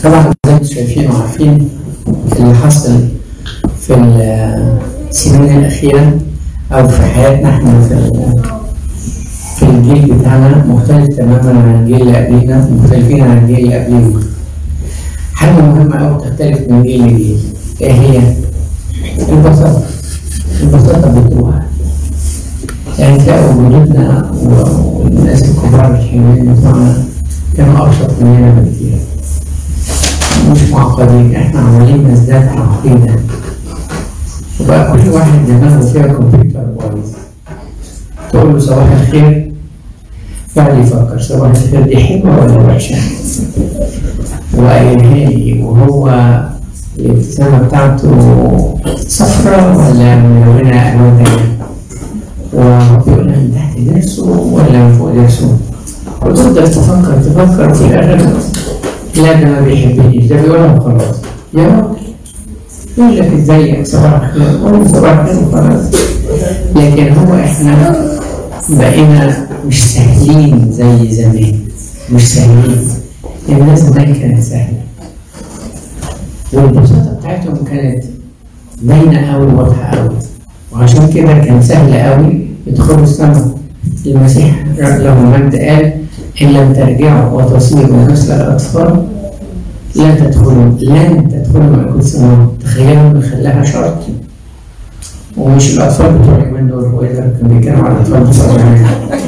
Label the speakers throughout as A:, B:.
A: طبعا زي ما انتم شايفين وعارفين اللي حصل في السنين الأخيرة أو في حياتنا احنا في ال- في الجيل بتاعنا مختلف تماما عن الجيل اللي قبلينا مختلفين عن الجيل اللي قبلينا. حاجة مهمة أوي بتختلف من جيل لجيل إيه هي؟ البساطة البساطة بتروح يعني تلاقوا جدودنا و- والناس الكبار الحلوين بتوعنا كانوا أبسط مننا بكتير مش معقدين احنا عمالين نزداد تعقيدا وبقى كل واحد دماغه فيها كمبيوتر بايظ تقول له صباح الخير يقعد يفكر صباح الخير دي حلوة ولا وحشة وقايلها لي وهو الابتسامة بتاعته صفراء ولا ملونة ألوان تانية وبيقول لها من تحت درسه ولا من فوق درسه وتفضل تفكر تفكر وفي الآخر لا ده ما بيحبنيش ده بيقولها وخلاص يا راجل يقول لك ازيك صباح الخير قول صباح الخير وخلاص لكن هو احنا بقينا مش سهلين زي زمان مش سهلين الناس زمان كانت سهلة والبساطة بتاعتهم كانت باينة أوي واضحة أوي وعشان كده كان سهل أوي يدخلوا السماء المسيح له المجد قال إن لم ترجعوا وتصيروا مثل الأطفال لا تدخلوا لن تدخلوا ملكوت السماوات تخيلوا إن خلاها شرط ومش الأطفال بتوع اليومين دول هو إذا كان بيتكلم عن الأطفال بتوع زمان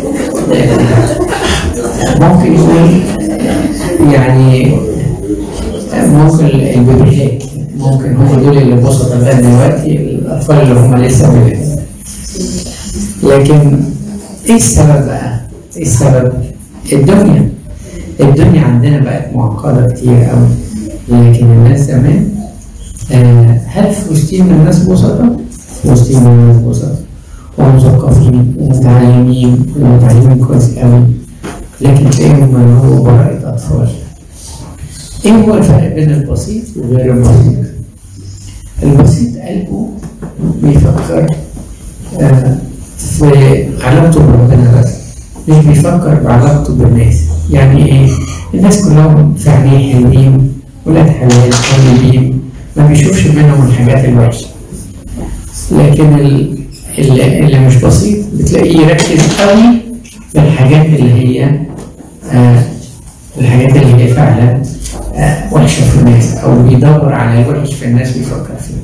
A: ممكن يكون يعني ممكن البيبيهات ممكن هم دول اللي بسطوا لغايه دلوقتي الاطفال اللي هم لسه بيبيهات لكن ايه السبب بقى؟ ايه السبب؟ الدنيا الدنيا عندنا بقت معقده كتير قوي لكن الناس زمان آه هل في وسطينا الناس بسطاء؟ في وسطينا الناس بسطاء ومثقفين ومتعلمين ومتعلمين كويس قوي لكن تلاقيهم هو براءة أطفال ايه هو الفرق بين البسيط وغير البسيط؟ البسيط قلبه بيفكر آه، في علاقته بربنا بس مش بيفكر بعلاقته بالناس يعني ايه؟ الناس كلهم في عينيه حلوين ولاد حلال طيبين ما بيشوفش منهم الحاجات الوحشه لكن ال- اللي, اللي مش بسيط بتلاقيه يركز قوي في الحاجات اللي هي آه الحاجات اللي هي فعلا آه، وحشه في الناس او بيدور على الوحش في الناس بيفكر فيه.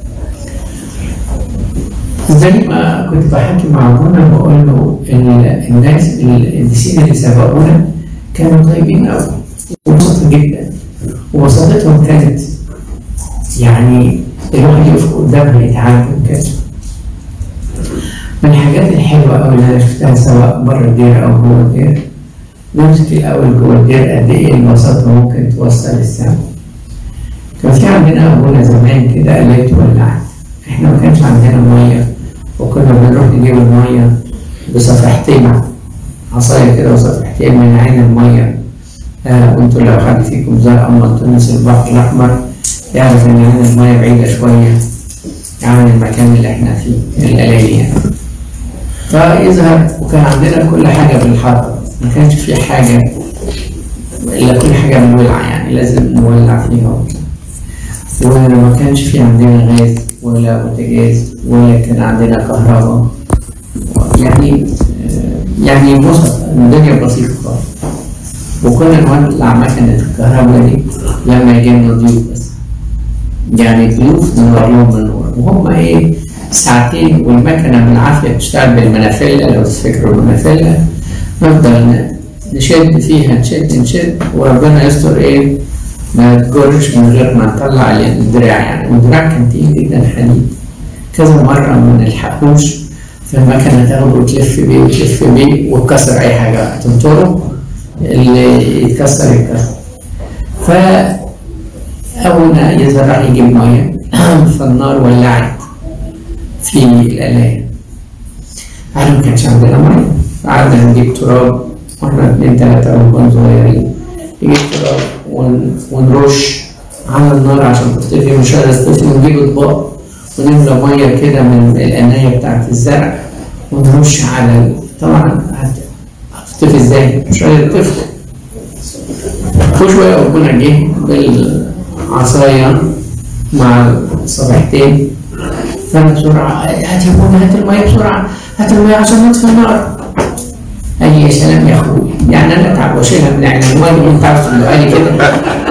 A: زي ما كنت بحكي مع ابونا بقول له ال- الناس ال- النسيين اللي سبقونا كانوا طيبين قوي وبسط جدا وبساطتهم كانت يعني الواحد يقف قدامها يتعلم كده. من الحاجات الحلوه قوي اللي انا شفتها سواء بره الدير او جوه الدير نمسك الأول جوه الدير قد إيه البساطة ممكن توصل السما. كان في عندنا أبونا زمان كده قلاية ولعت. إحنا ما كانش عندنا مية وكنا بنروح نجيب المية بصفحتين عصاية كده وصفحتين من عين المية. آه وأنتوا لو حد فيكم زار أما تونس البحر الأحمر يعرف إن عين المية بعيدة شوية عن المكان اللي إحنا فيه القلاية يعني. فيظهر وكان عندنا كل حاجة بالحضر ما كانش في حاجة إلا كل حاجة مولعة يعني لازم نولع فيها وكده وما كانش في عندنا غاز ولا بوتاجاز ولا كان عندنا كهرباء يعني يعني بسط الدنيا بسيطة خالص وكنا نولع مكنة الكهرباء دي لما يجي لنا ضيوف بس يعني ضيوف ننور لهم النور وهم ايه ساعتين والمكنة بالعافية بتشتغل بالمنافلة لو تفتكروا المنافلة نفضل ن- نشد فيها نشد نشد وربنا يستر ايه ما تجرش من غير ما نطلع الدراع يعني والدراع كان تقيل جدا حديد كذا مرة ما نلحقوش فالمكنة تاخده وتلف بيه وتلف بيه وتكسر أي حاجة تنطره اللي يتكسر يتكسر فأبونا يظهر راح يجيب مية فالنار ولعت في القلاية احنا ما كانش عندنا مية قعدنا نجيب تراب واحنا اتنين تلاتة ونكون صغيرين نجيب تراب ون... ونرش على النار عشان تختفي مش هتختفي ونجيب اطباق ونملى مية كده من القناية بتاعت الزرع ونرش على ال... طبعا هت- هتختفي ازاي؟ مش هتختفي وشوية ربنا جه بالعصاية مع الصباحتين فأنا بسرعة هات يا ابونا هات المية بسرعة هات المية عشان نطفي النار قال لي يا سلام يا اخوي يعني انا اتعب واشيلها من عين الميه اللي انت عارف اللي قال لي كده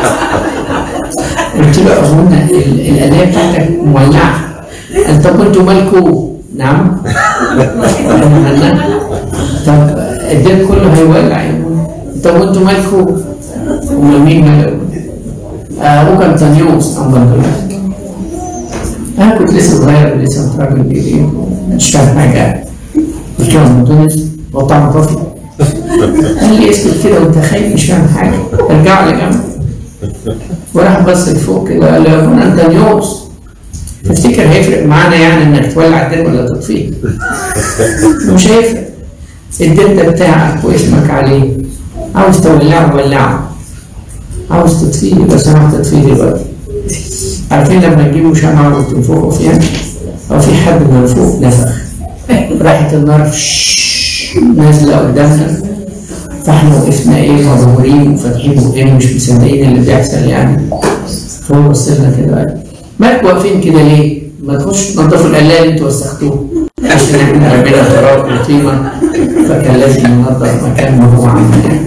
A: قلت له يا ابونا ال- الاداه بتاعتك مولعه قال طب انتوا مالكوا نعم قلنا مالنا طب الدين كله هيولع يا ابونا طب انتوا مالكوا امال مين مال ابوك انطونيوس انطونيوس انا كنت لسه صغير لسه متراجل بايدي مش فاهم حاجه قلت له انطونيوس هو طعمه طفل قال لي اسكت كده وانت خايف مش فاهم حاجه ارجع على جنب وراح بص لفوق كده قال لي يا ابونا انطونيوس تفتكر هيفرق معانا يعني انك تولع الدين ولا تطفيه؟ مش هيفرق الدين ده بتاعك واسمك عليه عاوز تولعه ولعه عاوز تطفيه يبقى سمحت تطفيه دلوقتي عارفين لما تجيبوا شمعة وتنفخوا فيها أو في حد من فوق نفخ راحت النار فش- نازلة قدامنا فاحنا وقفنا ايه مبهورين وفاتحين بقنا مش مصدقين اللي بيحصل يعني فهو بص لنا كده قال مالكوا واقفين كده ليه؟ ما تخش تنضفوا القلاية اللي انتوا وسختوه عشان احنا رمينا تراب وطينة فكان لازم ننضف مكان ما هو عامل يعني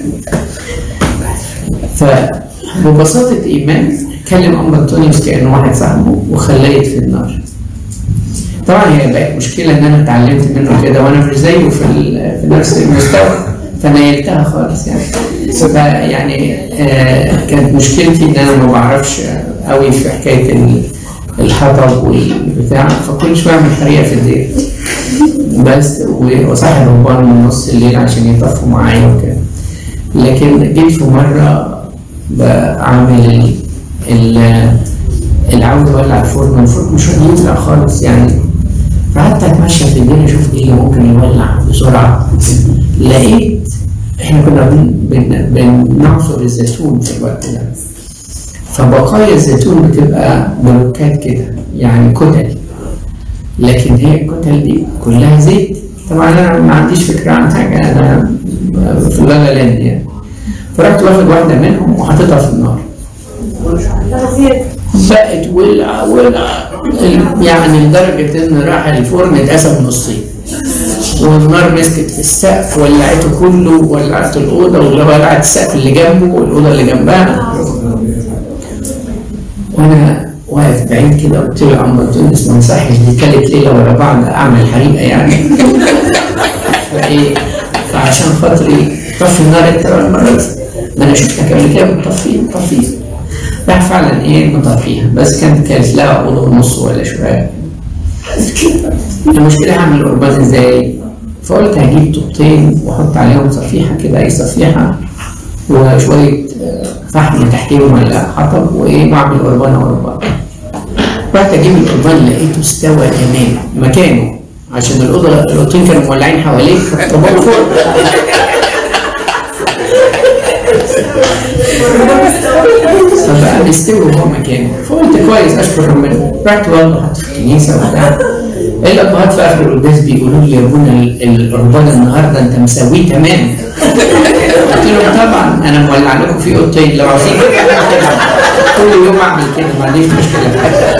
A: فببساطة إيمان كلم أم أنطونيوس كأنه واحد صاحبه وخلاه يطفي النار. طبعا هي بقت مشكلة إن أنا اتعلمت منه كده وأنا مش زيه في, ال- في نفس المستوى فنيلتها خالص يعني. فيعني آه كانت مشكلتي إن أنا ما بعرفش قوي في حكاية ال- الحطب والبتاع فكل شوية أعمل حريقة في الدير. بس وصاحب رهبان من نص الليل عشان يطفوا معايا وكده. لكن جيت في مرة بعمل ال- العود اولع الفرن الفرن مش راضي يولع خالص يعني فقعدت اتمشى في الدنيا اشوف ايه اللي ممكن يولع بسرعه لقيت احنا كنا بن- بن- بنعصر الزيتون في الوقت ده فبقايا الزيتون بتبقى بلوكات كده يعني كتل لكن هي الكتل دي كلها زيت طبعا انا ما عنديش فكره عن حاجه انا في اللالا لاند يعني فرحت واخد واحده منهم وحطيتها في النار بقت ولع ولع يعني لدرجه ان راح الفرن اتقسم نصين والنار مسكت في السقف ولعته كله ولعت الاوضه وولعت السقف اللي جنبه والاوضه اللي جنبها وانا واقف بعيد كده قلت له يا عم تونس ما نصحش دي تالت ليله ورا بعض اعمل حريقه يعني فايه فعشان خاطري طفي النار انت بقى المره دي ما انا شفتك قبل كده بتطفيه بتطفيه راح فعلا ايه مطفيها بس كانت كانت لها اوضه ونص ولا شويه المشكله هعمل القربان ازاي؟ فقلت هجيب طوبتين واحط عليهم صفيحه كده اي صفيحه وشويه آه، فحم تحتيهم ولا حطب وايه واعمل قربانه ورا بعض. رحت اجيب القربان لقيته استوى تمام مكانه عشان الاوضه الاوضتين كانوا مولعين حواليه فبقوا فوق فبقى مستوي وهو مكانه فقلت كويس اشكر ربنا رحت برضه حط في الكنيسه وبتاع الابهات في اخر القداس بيقولوا لي يا ابونا ال- القربان النهارده انت مسويه تمام قلت لهم طبعا انا مولع لكم في اوضتين لو عايزين كل يوم اعمل كده ما عنديش مشكله في حاجه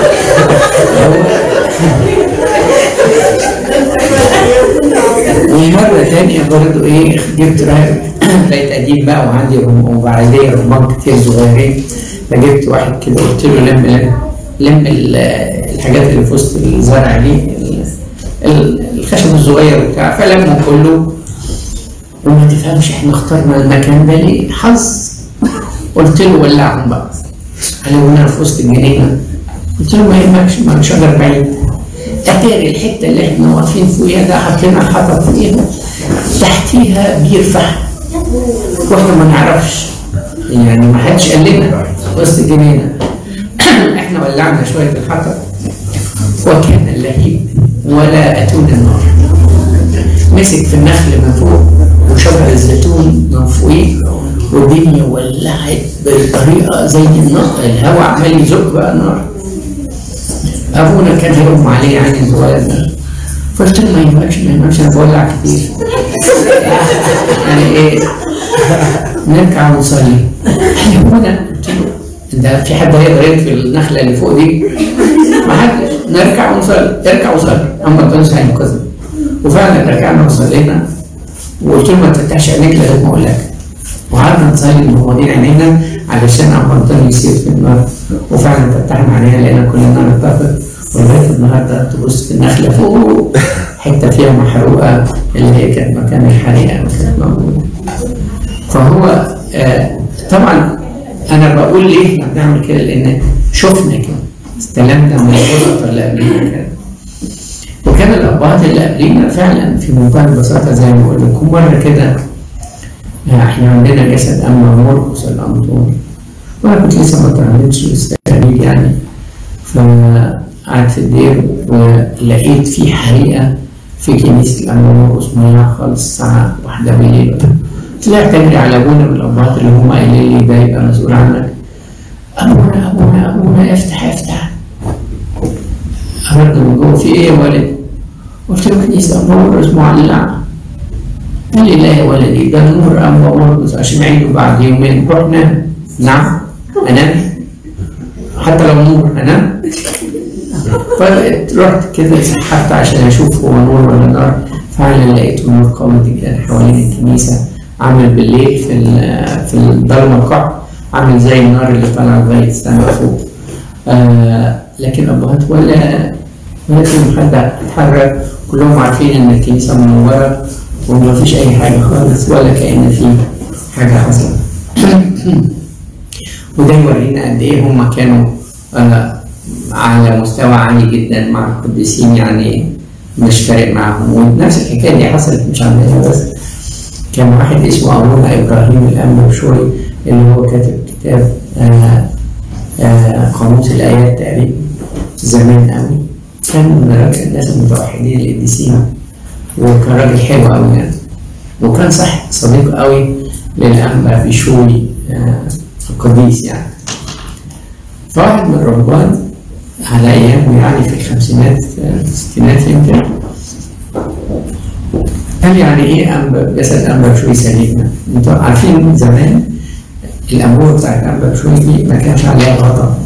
A: ومرة تانية برضو ايه جبت رايح لقيت قديم بقى وعندي رم- وبعديه رمان كتير صغيرين فجبت واحد كده قلت له لم لم لم ال- الحاجات اللي في وسط الزرع دي ال- ال- الخشب الصغير بتاع فلمه كله وما تفهمش احنا اخترنا المكان ده ليه حظ قلت له ولعهم بقى قال لي وانا في وسط الجنينه قلت له ما يهمكش ما شجر بعيد اتاري الحته اللي احنا واقفين فوقيها ده حطينا حطب فوقيها تحتيها بير فحم واحنا ما نعرفش يعني ما حدش قال لنا وسط الجنينه احنا ولعنا شويه الحطب وكان اللهيب ولا اتون النار مسك في النخل من فوق وشجر الزيتون من فوقيه والدنيا ولعت بطريقه زي النار الهواء عمال يزق بقى النار ابونا كان هيغمى عليه يعني صغير ده فقلت له ما ينفعش ما ينفعش انا بولع كتير يعني ايه نركع ونصلي قال هنا قلت له انت في حد هيقدر يطفي النخله اللي فوق دي؟ ما حدش نركع ونصلي اركع وصلي اما تنسى هينقذنا وفعلا ركعنا وصلينا وقلت له ما تفتحش عينيك لغايه ما اقول لك وقعدنا نصلي مغمضين عينينا علشان عم بنطل يسير في النار وفعلا فتحنا عينينا لقينا كل النار اتطفت ولغايه النهارده تبص في النخله فوق حته فيها محروقه اللي هي كانت مكان الحريقه اللي كانت موجوده. فهو آه طبعا انا بقول ليه احنا بنعمل كده لان شفنا كده استلمنا من الوسط اللي قبلنا كده. وكان الابهات اللي قبلينا فعلا في منتهى البساطه زي ما بقول لكم مره كده احنا عندنا جسد اما مرقس الامطور وانا كنت لسه ما اتعلمتش بالتقريب يعني فقعدت في الدير ولقيت في حريقه في كنيسه الأما مرقس مولعه خالص الساعه واحدة بالليل طلعت اجري على ابونا من الابهات اللي هم قايلين لي ده يبقى مسؤول عنك ابونا ابونا ابونا افتح افتح رد من جوه في ايه يا ولد؟ قلت له كنيسه أما مرقس معلقه قال لي لا يا ولدي ده نور أما مرقس عشان عيده بعد يومين روح نام نعم أنام حتى لو نور أنام فرحت كده سحبت عشان أشوف هو نور ولا نار فعلا لقيته نور قوي جدا حوالين الكنيسة عامل بالليل في في الضلمة القاع عامل زي النار اللي طالعة لغاية السما فوق آه لكن أبهات ولا ولا فيهم حد اتحرك كلهم عارفين إن الكنيسة منورة وما فيش أي حاجة خالص ولا كأن في حاجة حصلت وده يورينا قد إيه هما كانوا آه على مستوى عالي جدا مع القديسين يعني مش فارق معاهم ونفس الحكاية دي حصلت مش عندنا بس كان واحد اسمه أبونا إبراهيم الأنبوشوي اللي هو كاتب كتاب آه آه قاموس الآيات تقريبا زمان قوي كان من الناس المتوحدين القديسين وكان راجل حلو قوي يعني وكان صح صديق قوي للأنبا في شوي آه القديس يعني فواحد من الرهبان على أيامه يعني في الخمسينات الستينات يمكن قال يعني إيه أنبا جسد أنبا بشوي سليم أنتوا عارفين زمان الأمور بتاعت أنبا بشوي دي ما كانش عليها غطا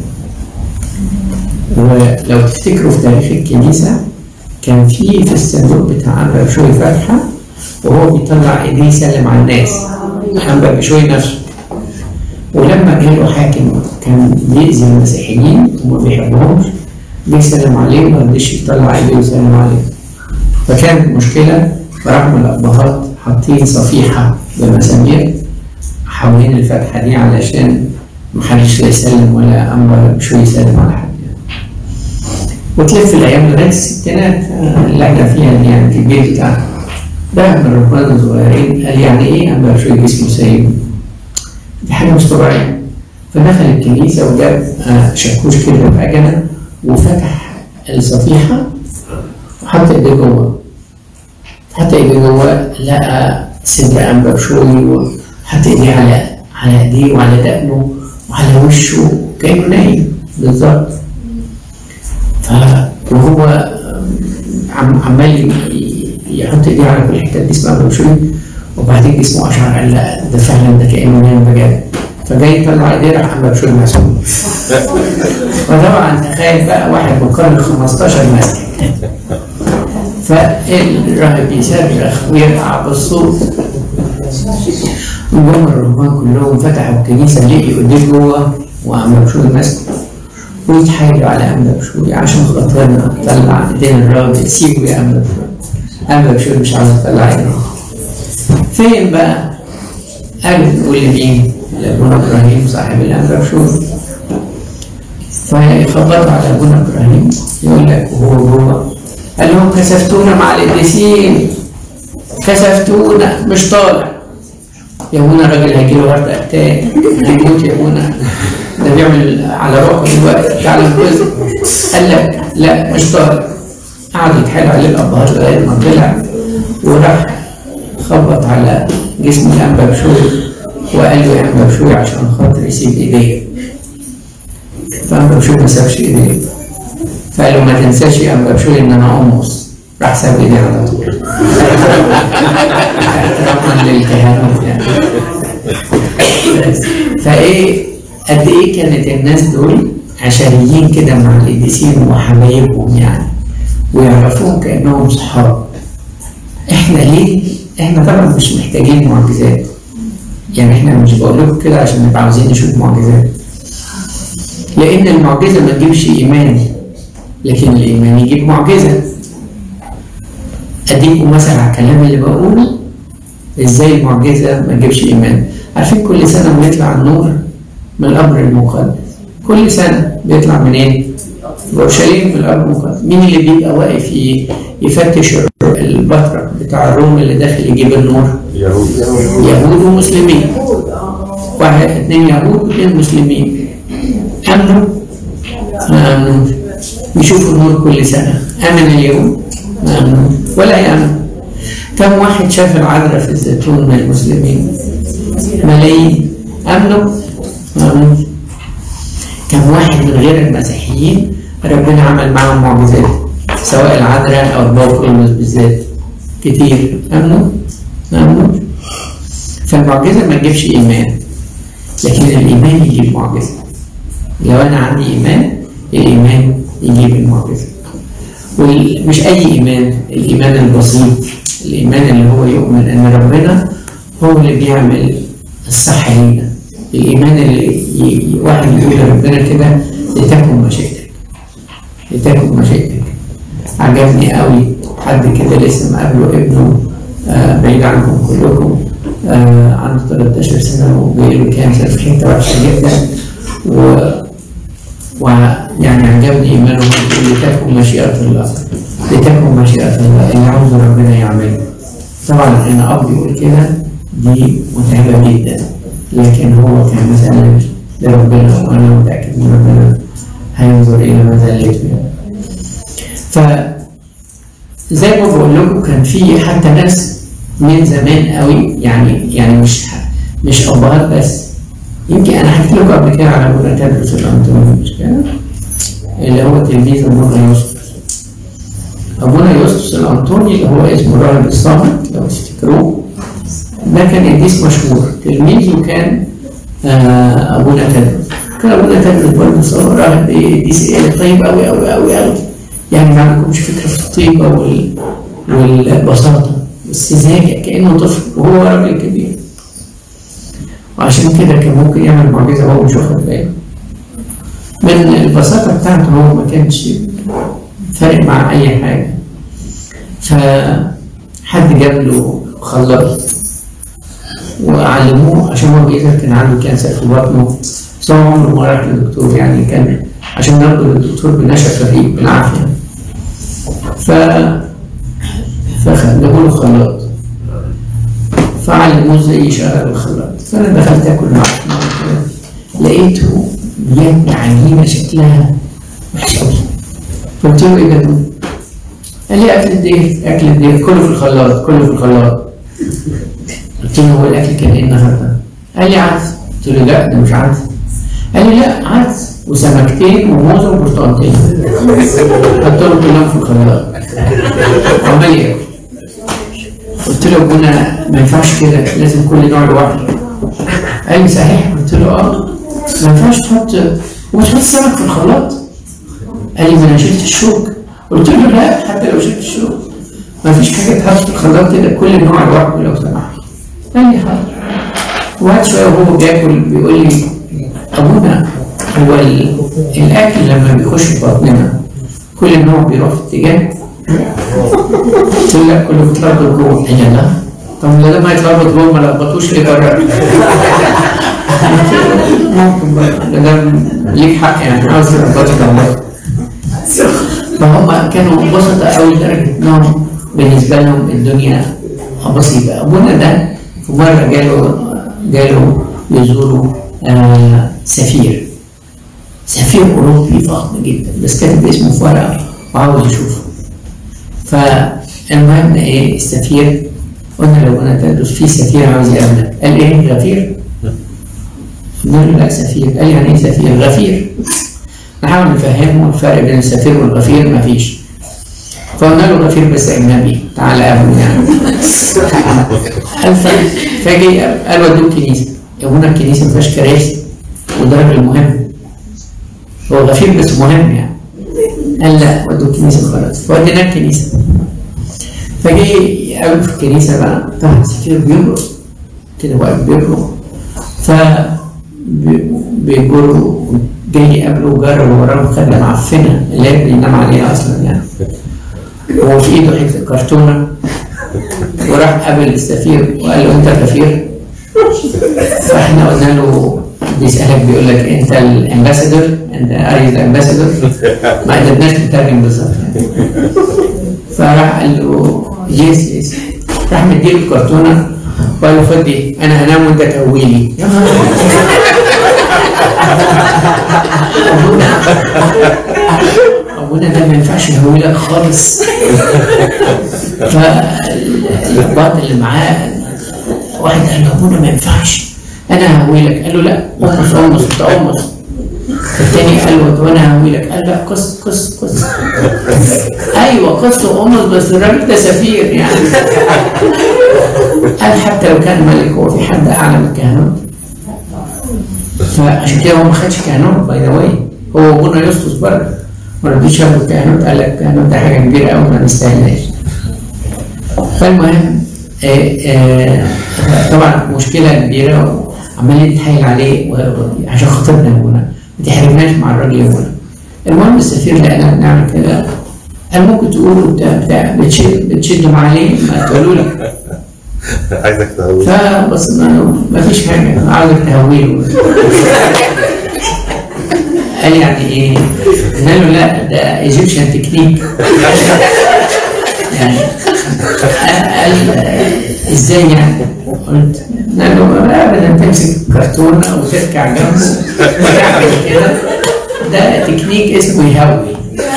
A: ولو تفتكروا في تاريخ الكنيسة كان في في الصندوق بتاع أنبا بشوي فتحة وهو بيطلع إيديه يسلم على الناس أنبا بشوي نفسه ولما جاله حاكم كان بيأذي المسيحيين وما بيحبهمش بيسلم عليه وما رضيش يطلع ايديه ويسلم عليه فكانت مشكلة فرغم الأبهات حاطين صفيحة بمسامير حوالين الفتحة دي علشان محدش لا يسلم ولا أمر شو يسلم على حد يعني. وتلف الأيام لغاية الستينات اللي احنا فيها دي يعني في البيت بتاعنا ده من الرهبان الصغيرين قال يعني إيه أمر شو جسمه سايب دي حاجة مش طبيعية فدخل الكنيسة وجاب شاكوش كده بعجلة وفتح الصفيحة وحط ايديه جوه حط ايديه جوه لقى صدر أنبا بشوي وحط ايديه على على ايديه وعلى دقنه وعلى وشه كأنه نايم بالظبط ف وهو عمال يحط ايديه على كل حته جسم أنبا بشوي وبعدين جسمه أشعر قال لا ده فعلا ده كأنه نايم بجد فجاي يطلع ايديه راح عمل شغل مسؤول وطبعا تخيل بقى واحد من القرن ال 15 ماسك فالراهب يصرخ ويرقع بالصوت وجم الرهبان كلهم فتحوا الكنيسه لقي ايديه جوه وعملوا شغل ماسك ويتحايلوا على أمل بشوي عشان خاطرنا طلع ايدينا الراجل سيبوا يا أمل بشوي أمل بشوي مش عاوز تطلع ايديه فين بقى؟ قالوا نقول لمين؟ لابونا ابراهيم صاحب الانبرشور فيخبطوا على ابونا ابراهيم يقول لك وهو جوه قال لهم كسفتونا مع القديسين كسفتونا مش طالع يا ابونا الراجل هيجي له ورد اتاك هيموت يا ابونا ده بيعمل على روحه دلوقتي تعالى انقذه قال لك لا مش طالع قعد يتحايل عليه الابهات لغايه ما طلع وراح خبط على جسم الانبا بشوي وقال له يا انبا بشوي عشان خاطر يسيب ايديه فانبا بشوي ما سابش ايديه فقال له ما تنساش يا انبا بشوي ان انا امص راح ساب ايدي على طول احتراما للكهنوت يعني فايه قد ايه كانت الناس دول عشريين كده مع القديسين وحبايبهم يعني ويعرفوهم كانهم صحاب احنا ليه؟ احنا طبعا مش محتاجين معجزات يعني احنا مش بقول لكم كده عشان نبقى عاوزين نشوف معجزات لان المعجزه ما تجيبش ايمان لكن الايمان يجيب معجزه اديكم مثل على الكلام اللي بقوله ازاي المعجزه ما تجيبش ايمان عارفين كل سنه بيطلع النور من الامر المقدس كل سنه بيطلع منين؟ في اورشليم من الامر المقدس مين اللي بيبقى واقف ي- يفتش البطرك بتاع الروم اللي داخل يجيب النور؟
B: يهود
A: يهود ومسلمين واحد اثنين يهود واثنين مسلمين امنوا ما امنوش يشوفوا النور كل سنه امن اليوم ما امنوا ولا يامن كم واحد شاف العذراء في الزيتون من المسلمين ملايين امنوا ما امنوش كم واحد من غير المسيحيين ربنا عمل معهم معجزات سواء العذراء او البوكولوس بالذات كتير امنوا ما امنوش فالمعجزة ما تجيبش إيمان لكن الإيمان يجيب معجزة لو أنا عندي إيمان الإيمان يجيب المعجزة ومش أي إيمان الإيمان البسيط الإيمان اللي هو يؤمن أن ربنا هو اللي بيعمل الصح لينا الإيمان اللي ي- ي- واحد يقول لربنا كده لتكن مشيئتك لتكن مشيئتك عجبني قوي حد كده لسه مقابله ابنه آه، بعيد عنكم كلكم آه، عنده 13 سنة وجايله كانسر في حتة وحشة جدا و ويعني عجبني إيمانه بيقول لتكن مشيئة الله لتكن مشيئة الله اللي عاوزه ربنا يعمله طبعا إن أب يقول كده دي متعبة جدا لكن هو كان مثلا لربنا وأنا متأكد إن ربنا هينظر إلى مذلته يعني. ف زي ما بقول لكم كان في حتى ناس من زمان قوي يعني يعني مش مش ابهات بس يمكن انا حكيت لكم قبل كده على ابونا تدرس الانطوني مش كده؟ اللي هو تلميذ ابونا يوسف ابونا يوسف الانطوني اللي هو اسمه الراهب الصامت لو تفتكروه ده كان قديس مشهور تلميذه كان آه ابونا تدرس كان ابونا تدرس برضه صار راهب ايه قديس ايه طيب قوي قوي قوي قوي يعني ما عندكمش فكره في الطيبه وال... والبساطه بس ذكي كانه طفل وهو راجل كبير وعشان كده كان ممكن يعمل معجزه وهو مش واخد باله من البساطه بتاعته هو ما كانش فارق مع اي حاجه فحد جاب له خلاط وعلموه عشان هو بيقدر كان عنده كانسر في بطنه بس هو عمره ما راح للدكتور يعني كان عشان ناخده للدكتور بنشف الريق بالعافيه ف فخدوه له خلاط فعلموه ازاي يشغل الخلاط فانا دخلت اكل معاه كده لقيته بياكل عجينه شكلها وحش قوي قلت له ايه ده؟ قال لي اكل الديك اكل الديك كله في الخلاط كله في الخلاط قلت له هو الاكل كان ايه النهارده؟ قال لي عدس قلت له لا ده مش عدس قال لي لا عدس وسمكتين وموز وبرتقالتين حط له كلهم في الخلاط عمال ياكل قلت له ابونا ما ينفعش كده لازم كل نوع لوحده قال لي صحيح قلت له اه ما ينفعش تحط ومش تحط سمك في الخلاط قال لي ما انا شلت الشوك قلت له لا حتى لو شلت الشوك ما فيش حاجه تحط في الخلاط كده كل نوع لوحده لو سمحت قال لي حاضر وقعد شويه وهو بياكل بيقول لي ابونا هو ال- الاكل لما بيخش في بطننا كل نوع بيروح في اتجاه قلت له لا كله بيتلخبط جوه قال لي لا طب لا ما يتلخبط جوه ما لخبطوش ليه بره ممكن بقى ما دام ليك حق يعني عاوز تلخبطك الله فهم كانوا بسطة قوي لدرجة انهم بالنسبة لهم الدنيا بسيطة أبونا ده في مرة جاله جاله يزوره آه سفير سفير أوروبي فخم جدا بس كاتب اسمه في ورقة وعاوز يشوفه فالمهم إيه السفير قلنا لو أنا تدرس في سفير عاوز يقابلك قال إيه غفير؟ قلنا له لا سفير قال يعني إيه سفير؟ غفير نحاول نفهمه الفرق بين السفير والغفير مفيش فقلنا له غفير بس اجنبي تعالى قابل يعني قال ف- فجي قال ودوه الكنيسه هنا الكنيسه ما فيهاش كراسي وده راجل مهم هو غفير بس مهم يعني قال لا ودوه الكنيسه خلاص فوديناه الكنيسه فجي قابله في الكنيسه بقى طبعا السفير بيمرق كده واقف بيمرق ف بي- بيجره جاي يقابله وجرب وراه مخدة معفنة اللي هي بينام عليها أصلا يعني وهو في إيده حتة كرتونة وراح قابل السفير وقال له أنت الغفير فإحنا قلنا له بيسألك بيقول لك أنت الأمباسادور أنت أري الأمباسادور ما قدرناش نترجم بالظبط يعني فراح قال له يس يس راح مديله الكرتونة وقال له خد دي أنا هنام وأنت تهويلي يا نهار أبونا أبونا ده ما ينفعش يهويلك خالص فالبعض اللي معاه واحد قال له أبونا ما ينفعش أنا ههويلك قال له لا قص قمص تقمص التاني قال له طب انا ههويلك قال لا قص قص قص ايوه قص وقمص بس الراجل ده سفير يعني قال حتى لو كان ملك هو في حد اعلى من الكهنوت فعشان كده هو ما خدش كهنوت باي ذا واي هو ابونا يسقط بره ما رضيش ياخد الكهنوت قال لك الكهنوت ده حاجه كبيره قوي ما نستاهلهاش فالمهم آه، آه، طبعا مشكله كبيره وعمال يتحايل عليه و- و- عشان خاطرنا يا ابونا ما تحرمناش مع الراجل يا ابونا المهم السفير لقينا بنعمل كده قال ممكن تقولوا بتاع بتاع بتشد بتشد مع ليه ما تقولوا لك
B: عايزك تهوي
A: فبصينا له ما فيش حاجه انا عاوزك تهويله قال يعني ايه؟ قلنا له لا ده ايجيبشن تكنيك يعني قال آه، ازاي يعني؟ قلت قلنا له ابدا تمسك كرتونه وتركع جنبه وتعمل كده ده تكنيك اسمه يهوي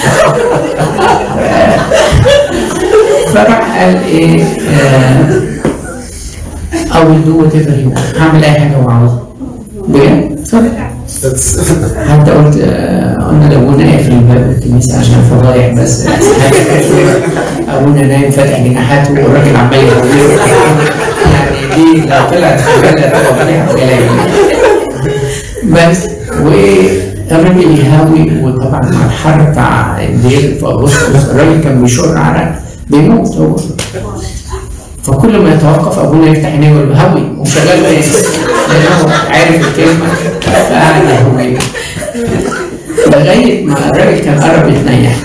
A: فراح قال ايه آه او يدو وات هعمل اي حاجه هو عاوزها بجد اتفضل حتى قلت آه، قلنا لابونا يقفل الباب الكنيسه عشان فضايح بس ابونا نايم فاتح جناحاته والراجل عمال يهويه يعني دي لو طلعت خبالة فضايح قليل بس والراجل يهوي وطبعا مع الحر بتاع الليل في اغسطس الراجل كان بيشر عرق بيموت هو فكل ما يتوقف ابونا يفتح عينيه ويقول له هوي وشغال تاني لانه عارف الكلمه فقعد يهوي لغايه ما الراجل كان قرب يتنيح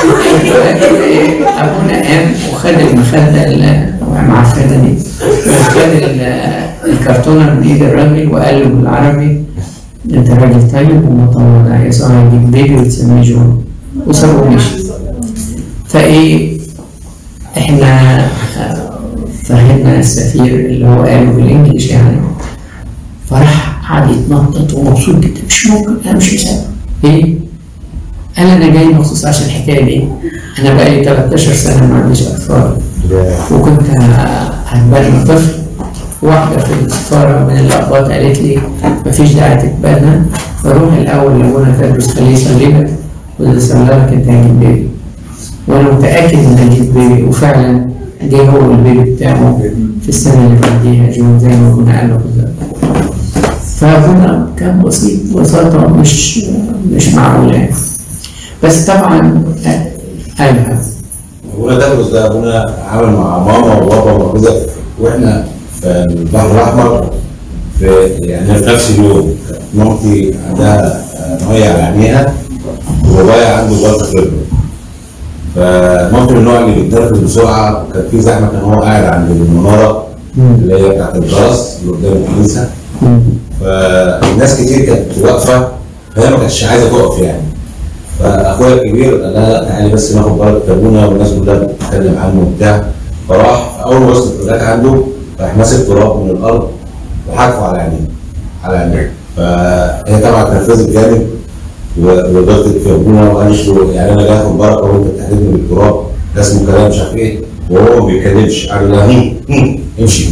A: ابونا قام وخد المخده المعفنه دي وخد ال- الكرتونه من ايد الراجل وقال له بالعربي انت راجل طيب ومتواضع يسوع هيجيب بيبي وتسميه جون وسابه ومشي فايه احنا آه، فهمنا السفير اللي هو قاله بالانجلش يعني فراح قعد يتنطط ومبسوط جدا مش ممكن انا مش مسافر ايه؟ قال انا جاي مخصوص عشان الحكايه دي انا بقالي 13 سنه ما عنديش اطفال وكنت هتبنى طفل واحدة في السفارة من الأقباط قالت لي مفيش داعي تتبنى فروح الأول لأبونا تدرس خليه يصلي لك وإذا صلى لك أنت هتجيب بيبي وأنا متأكد إن هجيب بيبي وفعلا جه هو البيبي بتاعه في السنة اللي بعديها جون زي ما كنا قال له بالظبط فأبونا كان بسيط بساطة مش مش معقولة يعني بس طبعا أيوه
C: ابونا تدرس ده ابونا عمل مع ماما وبابا وكده واحنا في البحر الاحمر في يعني في نفس اليوم كانت مامتي عندها آه، ميه على عينيها وبابايا عنده جلطه في رجله فمامتي من النوع اللي بيتنرفز بسرعه كان في زحمه كان هو قاعد عند المناره اللي هي بتاعت الجرس اللي قدام الكنيسه فالناس كتير كانت واقفه فهي ما كانتش عايزه تقف يعني فاخويا الكبير قال لها لا تعالي بس ناخد بالك ابونا والناس كلها بتتكلم عنه وبتاع فراح اول ما وصلت لغايه عنده راح ماسك تراب من الارض وحدفه على عينيه على عينيه فهي طبعا اتنرفزت جامد و- وضغطت في ابونا وقالت له يعني انا جاي اخد بركه وانت بتحدفني بالتراب ده اسمه كلام مش عارف ايه وهو ما بيتكلمش قال لها هم هم امشي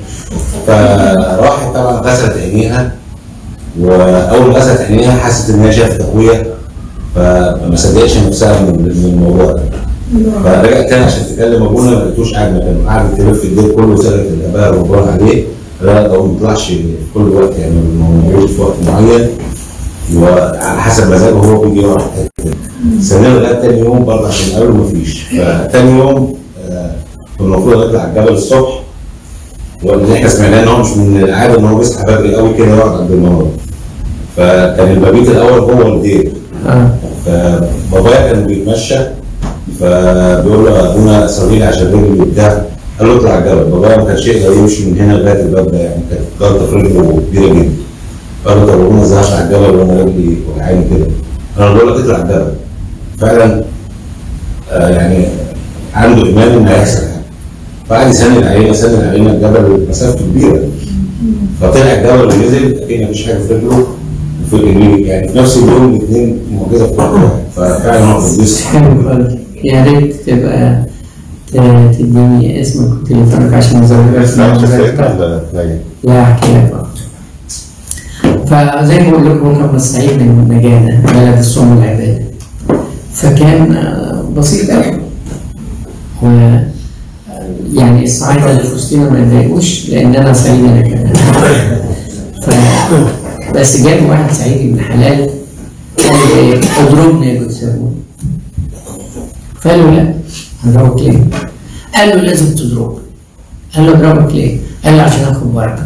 C: فراحت طبعا غسلت عينيها واول ما غسلت عينيها حست ان هي شافت اخويا فما صدقتش نفسها من من الموضوع ده فرجع تاني عشان تكلم ابونا ما لقيتوش قاعد مكانه قاعد تلف الدير كله سالت الاباء والرجال عليه لا ده هو ما بيطلعش في كل وقت يعني هو موجود في وقت معين وعلى حسب مزاجه هو بيجي يقعد في حتة كده. استنينا لغايه تاني يوم برضه عشان قالوا مفيش فتاني يوم آه، كنا المفروض نطلع الجبل الصبح واللي احنا سمعناه ان هو مش من العاده ان هو بيصحى بدري قوي كده يقعد عند النهار فكان المبيت الاول هو الدير
A: اه
C: فبابايا كان بيتمشى فبيقول له ابونا صلي لي عشان رجلي وبتاع قال له اطلع الجبل بابايا ما كانش يقدر يمشي من هنا لغايه الباب ده يعني كانت جلطه في رجله كبيره جدا قال له طب ابونا ازاي اطلع الجبل وانا رجلي وجعاني كده انا بقول لك اطلع الجبل فعلا آه يعني عنده ايمان ان هيحصل حاجه فقعد يسند علينا سند علينا الجبل مسافته كبيره فطلع الجبل ونزل اكيد مفيش حاجه في رجله وفي رجليه يعني في نفس اليوم الاثنين معجزه في كل واحد ففعلا هو قديس
A: حلو خالص يا ريت تبقى ت- تديني اسمك وتليفونك عشان نزود
B: بس لا مش سيدنا ولا نايم؟
A: لا احكي لك بقى فزي ما بقول لكم هو كان من الصعيد من مجانا بلد الصوم والعباده فكان آه، بسيط قوي و يعني الصعايدة اللي في وسطنا ما يتضايقوش لان انا صعيدي انا كمان ف بس جاب واحد صعيدي ابن حلال قال لي ايه اضربني يا جود سابون فقال له لا هضربك ليه؟ قال له لازم تضربه قال له اضربك ليه؟ قال له عشان اخد بركه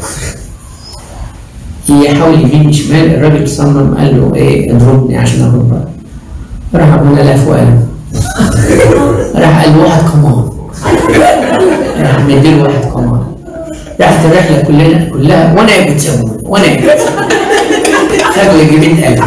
A: يحاول يمين شمال الراجل صمم قال له ايه اضربني عشان اخد بركه راح ابونا لف وقلم راح قال له واحد كمان راح مديله واحد كمان راحت الرحله كلنا كلها وانا يا بتسوي وانا يا بتسوي خدوا يجيبين قلبي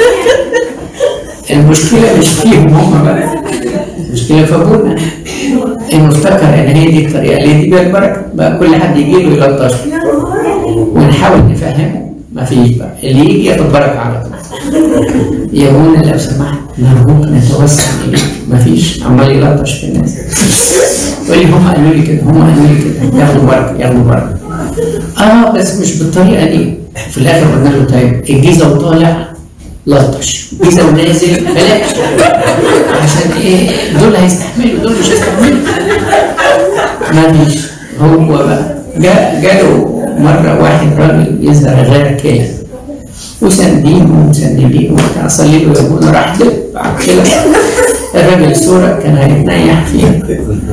A: المشكله مش فيهم هم بقى المشكله في ابونا انه افتكر ان هي دي الطريقه اللي يدي بيها البركه بقى كل حد يجي له يلطش ونحاول نفهمه ما فيش بقى اللي يجي ياخد بركه على طول يا ابونا لو سمحت نرجوك نتوسل اليك ما فيش عمال يلطش في الناس يقول لي هم قالوا لي كده هم قالوا لي كده ياخدوا بركه ياخدوا بركه اه بس مش بالطريقه دي في الاخر قلنا له طيب الجيزه وطالع لطش جيزه ونازل بلاش عشان ايه دول هيستحملوا دول مش هيستحملوا ما فيش هو بقى جاء جاله مره واحد راجل يظهر غير كده وساندين ومسندين وبتاع صلي له يا ابونا راح دب بعد كده الراجل الصورة كان هيتنيح فيها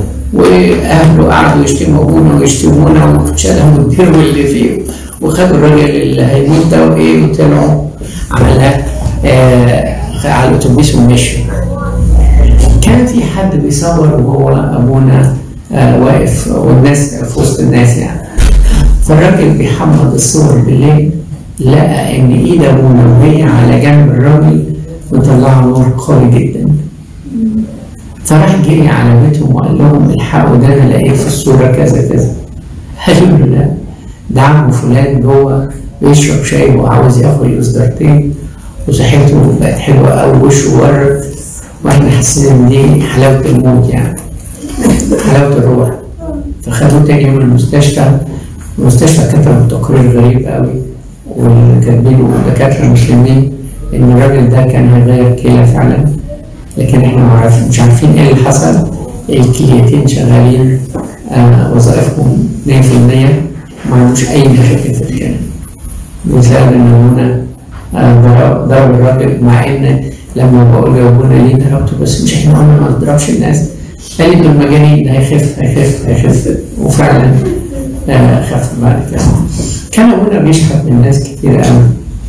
A: واهله قعدوا يشتموا ابونا ويشتمونا وشالهم الدير اللي فيه وخدوا الراجل اللي هيموت ده وايه وطلعوا على آه على الاتوبيس ومشوا كان في حد بيصور وهو ابونا آه واقف والناس في وسط الناس يعني فالراجل بيحمض الصور بالليل لقى ان ايد ابونا وهي على جنب الراجل وطلعوا نور قوي جدا فراح جري على بيتهم وقال لهم الحقوا ده انا لقيت في الصوره كذا كذا قالوا له لا ده عمه فلان جوه بيشرب شاي وعاوز ياخد اصدارتين وصحته بقت حلوه قوي وشه ورد واحنا حسينا ان دي حلاوه الموت يعني حلاوه الروح فخدوه تاني يوم المستشفى المستشفى كتبوا تقرير غريب قوي وكاتبينه دكاتره مسلمين ان الراجل ده كان هيغير كلى فعلا لكن احنا ما عارف مش عارفين ايه اللي حصل الكليتين شغالين آه وظائفهم 100% ما عندوش اي مشاكل في الكلى بسبب ان ابونا آه ضرب ضرب الراجل مع ان لما بقول له يا ابونا ليه ضربته بس مش احنا قلنا ما نضربش الناس قال لي دول مجانين ده هيخف هيخف هيخف وفعلا آه خف بعد كده كان ابونا بيشحت من ناس كتير قوي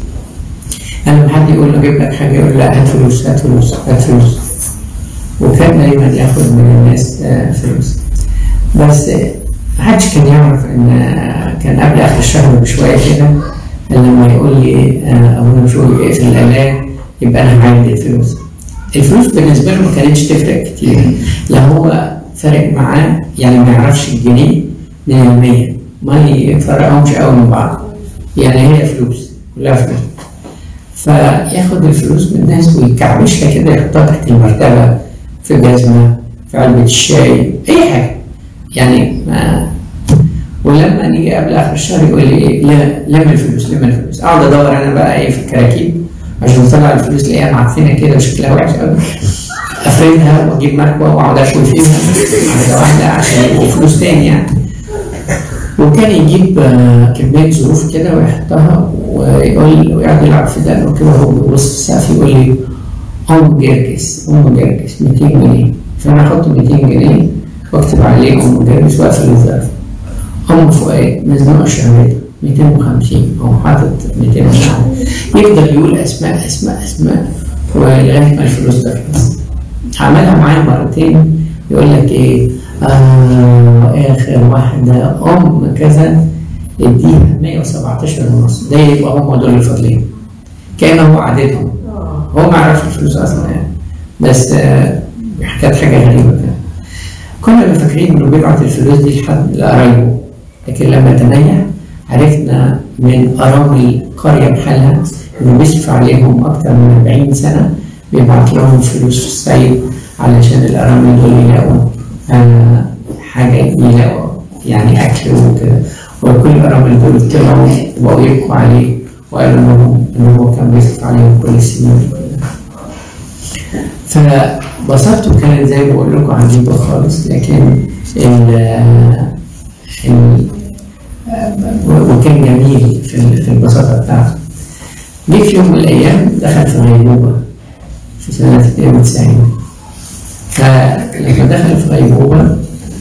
A: انا لما حد يقول له اجيب لك حاجه يقول لا هات فلوس هات فلوس هات فلوس وكان دايما ياخد من الناس آه فلوس بس آه محدش كان يعرف ان آه كان قبل اخر الشهر بشويه كده لما يقول لي ابونا مش يقول اقفل الاعلان يبقى انا معايا الفلوس الفلوس بالنسبه له ما كانتش تفرق كتير لا هو فارق معاه يعني ما يعرفش الجنيه من المية ما يفرقهمش قوي من بعض يعني هي فلوس كلها فلوس فياخد الفلوس من الناس ويكعبشها كده يحطها تحت المرتبة في جزمة في علبة الشاي أي حاجة يعني ما ولما نيجي قبل آخر الشهر يقول لي إيه لا لم الفلوس لم الفلوس أقعد أدور أنا بقى إيه في الكراكيب عشان أطلع الفلوس الاقيها معفنة كده وشكلها وحش قوي افردها واجيب مكوى واقعد اشوي فيها على واحده عشان يبقوا فلوس تاني يعني وكان يجيب آه، كمية ظروف كده ويحطها ويقول ويقعد يلعب في دقنه كده وهو بيبص في السقف يقول لي أم جرجس أم جرجس 200 جنيه فأنا أحط 200 جنيه وأكتب عليه أم جرجس وأقفل الظرف أم فؤاد مزنوق الشهرية 250 أو حاطط 250 يفضل يقول أسماء أسماء أسماء ولغاية ما الفلوس تخلص عملها معايا مرتين يقول لك إيه آه آخر واحدة أم كذا اديها 117 ونص ده يبقى هم دول اللي فاضلين كان هو عددهم هو ما يعرفش الفلوس أصلا يعني بس آه كانت حاجة غريبة كده كنا فاكرين إنه بيبعت الفلوس دي لحد لقرايبه لكن لما تنيح عرفنا من أرامل القرية بحالها إنه بيصرف عليهم أكتر من 40 سنة بيبعت لهم فلوس في الصعيد علشان الأرامل دول يلاقوا آه، حاجة يلاقوا يعني أكل وكده وكل الأرامل دول طلعوا وبقوا يبكوا عليه وقالوا إنه إنه هو كان بيصرف عليهم كل السنين دي كلها. فبساطته كانت زي ما بقول لكم عجيبة خالص لكن ال ال وكان جميل في ال- في البساطة بتاعته. جه في يوم من الأيام دخل في غيبوبة في سنة 92 فلما دخل في غيبوبة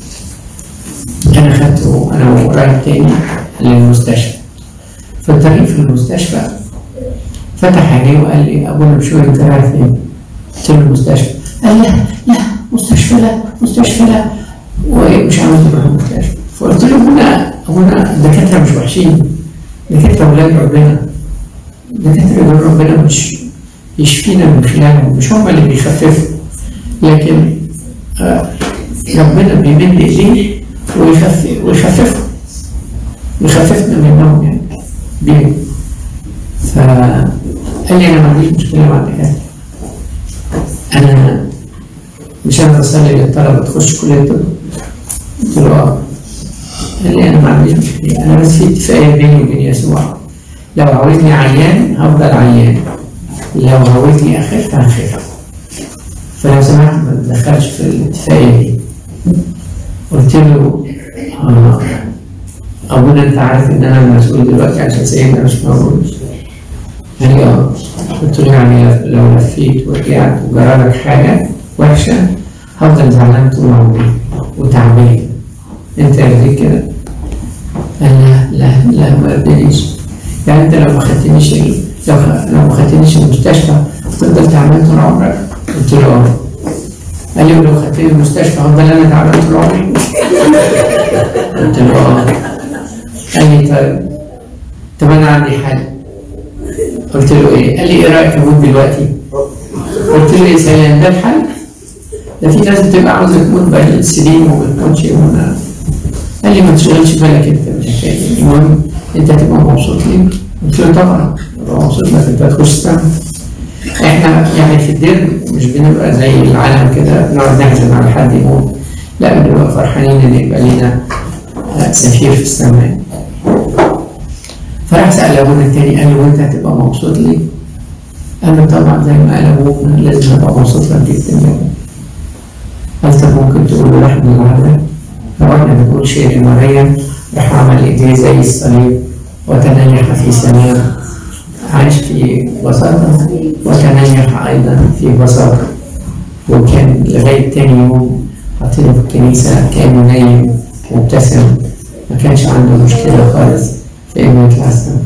A: أنا خدته أنا ورايح تاني للمستشفى في الطريق في المستشفى فتح عينيه وقال لي أبونا بشوي أنت رايح فين؟ قلت له المستشفى قال لا لا مستشفى لا مستشفى لا ومش عاوز تروح المستشفى فقلت له أبونا أبونا الدكاترة مش وحشين دكاترة ولاد ربنا دكاترة ولاد ربنا مش يشفينا من خلالهم مش هم اللي بيخففوا لكن آه، ربنا بيمد ايديه ويخفف ويخففهم يخففنا منهم يعني بيه فقال لي انا ما عنديش مشكله مع الدكاتره انا مش انا بصلي للطلبه تخش كليه الطب قلت له اه قال لي انا ما عنديش مشكله انا بس في اتفاقيه بيني وبين يسوع لو عاوزني عيان هفضل عيان لو عاوزني اخف هخف فلو سمحت ما تدخلش في الاتفاقيه دي قلت له آه ابونا انت عارف ان انا المسؤول دلوقتي عشان سيدنا مش موجود قال لي اه قلت له يعني لو لفيت ورجعت وجرالك حاجه وحشه هفضل زعلان طول عمري وتعبان انت يرضيك كده؟ قال لا لا لا ما يرضينيش يعني انت لو ما خدتنيش ال- لو لو ما خدتنيش المستشفى هتفضل تعبان طول عمرك قلت له اه قال لي ولو خدتني المستشفى هفضل انا تعبان طول عمري قلت له اه قال لي طيب طب انا عندي حل قلت له ايه؟ قال لي ايه رايك اموت دلوقتي؟ قلت له يا سلام ده الحل؟ ده في ناس بتبقى عاوزه تموت بقى سنين وما تموتش وانا قال لي ما تشغلش بالك انت بالحكايه دي. المهم انت هتبقى مبسوط ليه؟ قلت له طبعا ابقى مبسوط لك انت هتخش السما احنا يعني في الدير مش بنبقى زي العالم كده بنقعد نحزن على حد يموت لا بنبقى فرحانين ان يبقى لينا آه، سفير في السماء فراح سأل أبونا التاني قال له وأنت هتبقى مبسوط ليه؟ قال له طبعا زي ما قال أبونا لازم أبقى مبسوط لك جدا جدا قال طب ممكن تقول له لحم النهارده؟ فقعدنا بنقول شيء مريم راح عمل إيديه زي الصليب وتنيح في سلام عاش في بساطة وتنيح أيضا في بساطة وكان لغاية تاني يوم حاطينه في الكنيسة كأنه نايم مبتسم ما كانش عنده مشكلة خالص في إنه يطلع السما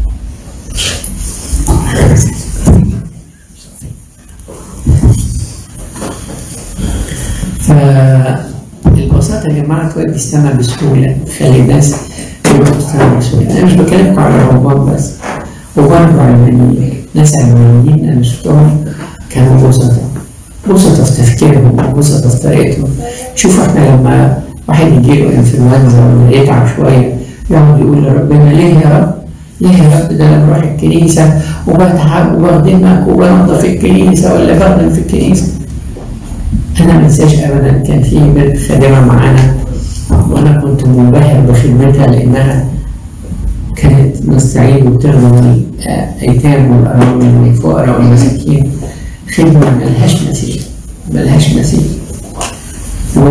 A: فالبساطة يا جماعة تودي السما بسهولة تخلي الناس يروحوا السما بسهولة أنا مش بكلمكم على الرهبان بس وبرضه علمانيين ناس علمانيين أنا شفتهم كانوا بسطة بسطة في تفكيرهم وبسطة في طريقتهم شوفوا احنا لما واحد يجي له انفلونزا ولا يتعب شوية يقعد يقول لربنا ليه يا رب؟ ليه يا رب ده انا بروح الكنيسة وبتعب وبخدمك وبنظف الكنيسة ولا بخدم في الكنيسة أنا ما انساش أبدا كان في بنت خادمة معانا وأنا كنت منبهر بخدمتها لأنها كانت مستعيد وبتخدم الأيتام والأرامل والفقراء والمساكين خدمة ملهاش مثيل ملهاش مثيل و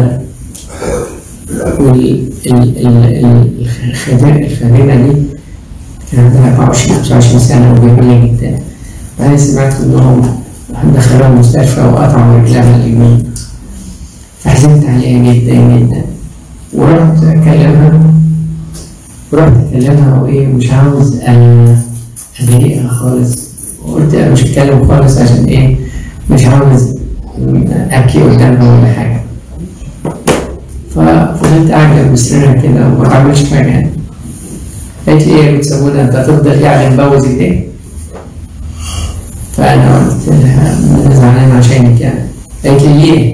A: والخادمة دي كان عندها 24 25 سنة وجميلة جدا بعدين سمعت إنهم دخلوها المستشفى وقطعوا رجلها اليمين فحزنت عليها جدا جدا ورحت أكلمها ورحت أكلمها وإيه مش عاوز آه، أضايقها خالص وقلت أنا مش هتكلم خالص عشان إيه مش عاوز أبكي قدامها ولا حاجة ففضلت قاعدة بسرنا كده وما بعملش حاجة يعني قالت لي ايه بتسوونا انت هتفضل قاعد مبوز ايديك فانا قلت لها انا زعلان عشانك يعني قالت لي ليه؟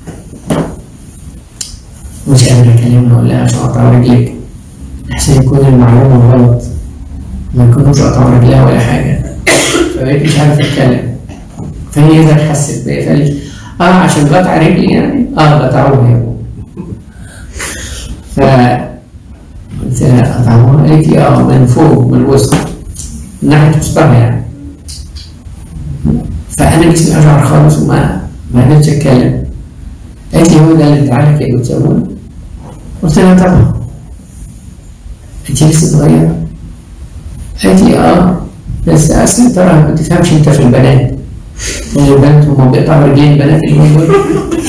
A: مش قادر اكلمها اقول لها عشان اقطع رجلك احسن يكون المعلومه غلط ما يكونوش قطعوا رجلها ولا حاجه فبقيت مش عارف اتكلم فهي اذا حست بيا فقالت اه عشان بقطع رجلي يعني اه بقطعوها يا ابو ف قلت لها قطعوها قالت لي اه من فوق من الوسط من ناحيه وسطها يعني فانا جسمي اشعر خالص وما ما قدرتش اتكلم قالت لي هو ده اللي انت عارف ايه بتسويه؟ قلت لها طبعا انت لسه صغيره قالت لي اه بس اصل ترى ما تفهمش انت في البنات البنات هم بيقطعوا رجلين البنات اللي هم دول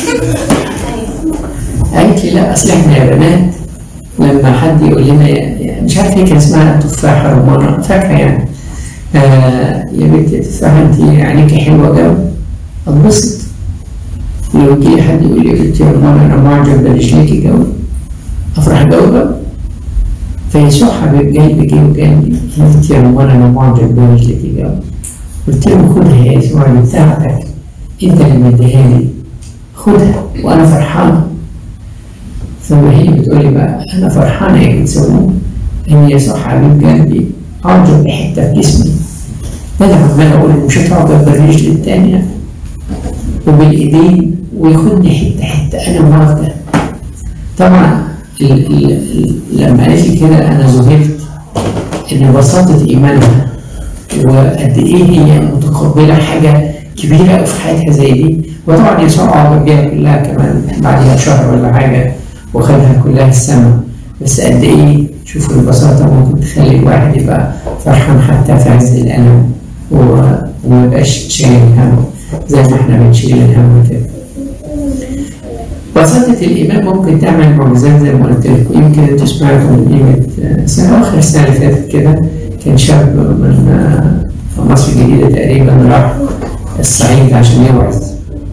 A: قالت لي لا اصل احنا يا بنات لما حد يقول لنا يعني مش عارف هي كان اسمها تفاحه رمانه فاكره يعني آه يا بنتي يا تفاحه انت عينيكي حلوه قوي اتبسط لو جه حد يقول لي يا بنتي يا رمانه انا معجب برجليكي قوي افرح قوي قوي فيسوع حبيب قلبي جه وقال لي انت يا رمانه انا معجب برجليكي قوي قلت له خدها يا يسوع دي بتاعتك انت اللي مديها لي خدها وانا فرحانه فما هي بتقول لي بقى انا فرحانه يا بتسوي ان يسوع حبيب قلبي اعجب بحته في جسمي انا عمال اقول مش هتعجب بالرجل الثانيه وبالايدين وياخدني حته حته انا موافقه طبعا ال ال ال لما قالت لي كده انا ذهلت ان بساطه ايمانها وقد ايه هي متقبله حاجه كبيره أوي في حياتها زي دي وطبعا يسوع اعجب بيها كلها كمان بعدها شهر ولا حاجه وخدها كلها السما بس قد ايه شوفوا البساطه ممكن تخلي الواحد يبقى فرحان حتى في عز الالم و- وما يبقاش شايل هم زي ما احنا بنشيل الهم كده. بساطة الإيمان ممكن تعمل معجزات زي ما قلت لكم يمكن انتوا سمعتوا من قيمة سنة آخر السنة اللي فاتت كده كان شاب من آه، في مصر الجديدة تقريبا راح الصعيد عشان يوعظ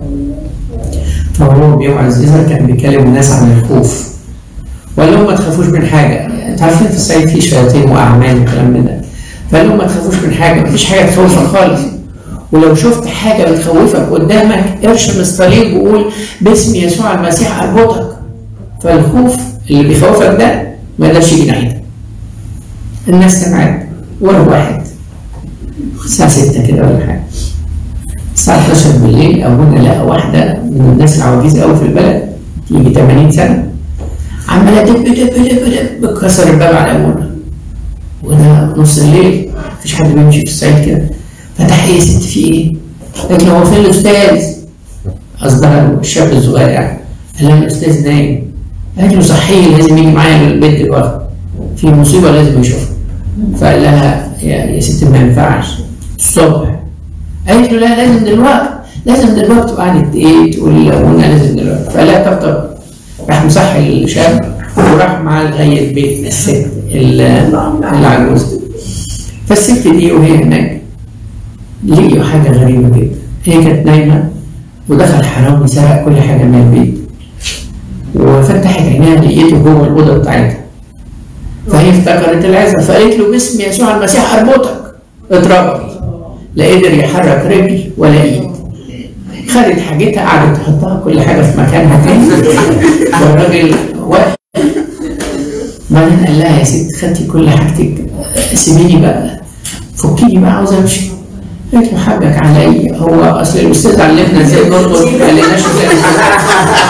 A: فهو بيوعظ إذا كان بيكلم الناس عن الخوف وقال لهم ما تخافوش من حاجة انتوا عارفين في الصعيد في شياطين وأعمال وكلام من ده فقال لهم ما تخافوش من حاجة مفيش حاجة تخوفك خالص ولو شفت حاجة بتخوفك قدامك ارشم الصليب وقول باسم يسوع المسيح أربطك فالخوف اللي بيخوفك ده ما يقدرش يجي ناحيتك الناس سمعت ولا واحد الساعة 6 كده ولا حاجة الساعة 11 بالليل أبونا لقى واحدة من الناس العواجيز قوي في البلد يجي 80 سنة عمالة دب دب دب دب كسر الباب على أبونا وده نص الليل مفيش حد بيمشي في الصعيد كده فتح ايه يا ست في ايه؟ قالت له هو فين الاستاذ؟ قصدها الشاب الصغير يعني قال لها الاستاذ نايم قالت له صحيه لازم يجي معايا البيت دلوقتي في مصيبه لازم يشوفها فقال لها يا, يا ست ما ينفعش الصبح قالت له لا لازم دلوقتي لازم دلوقتي وقعدت ايه تقول لابونا لازم دلوقتي فقال لها طب طب راح مصحي الشاب وراح معاه لغايه بيت الست ال- العجوز فالست دي وهي هناك لقيوا حاجة غريبة جدا هي كانت نايمة ودخل حرامي سرق كل حاجة من البيت وفتحت عينيها لقيته جوه الأوضة بتاعتها فهي افتكرت العزة فقالت له باسم يسوع المسيح أربطك اضربني لا قدر يحرك رجل ولا ايد خدت حاجتها قعدت تحطها كل حاجة في مكانها تاني والراجل واقف بعدين قال لها يا ست خدتي كل حاجتك سيبيني بقى فكيني بقى عاوز امشي قالت له حقك عليا هو اصل الاستاذ علمنا ازاي نربط ما قالناش ازاي نحرك.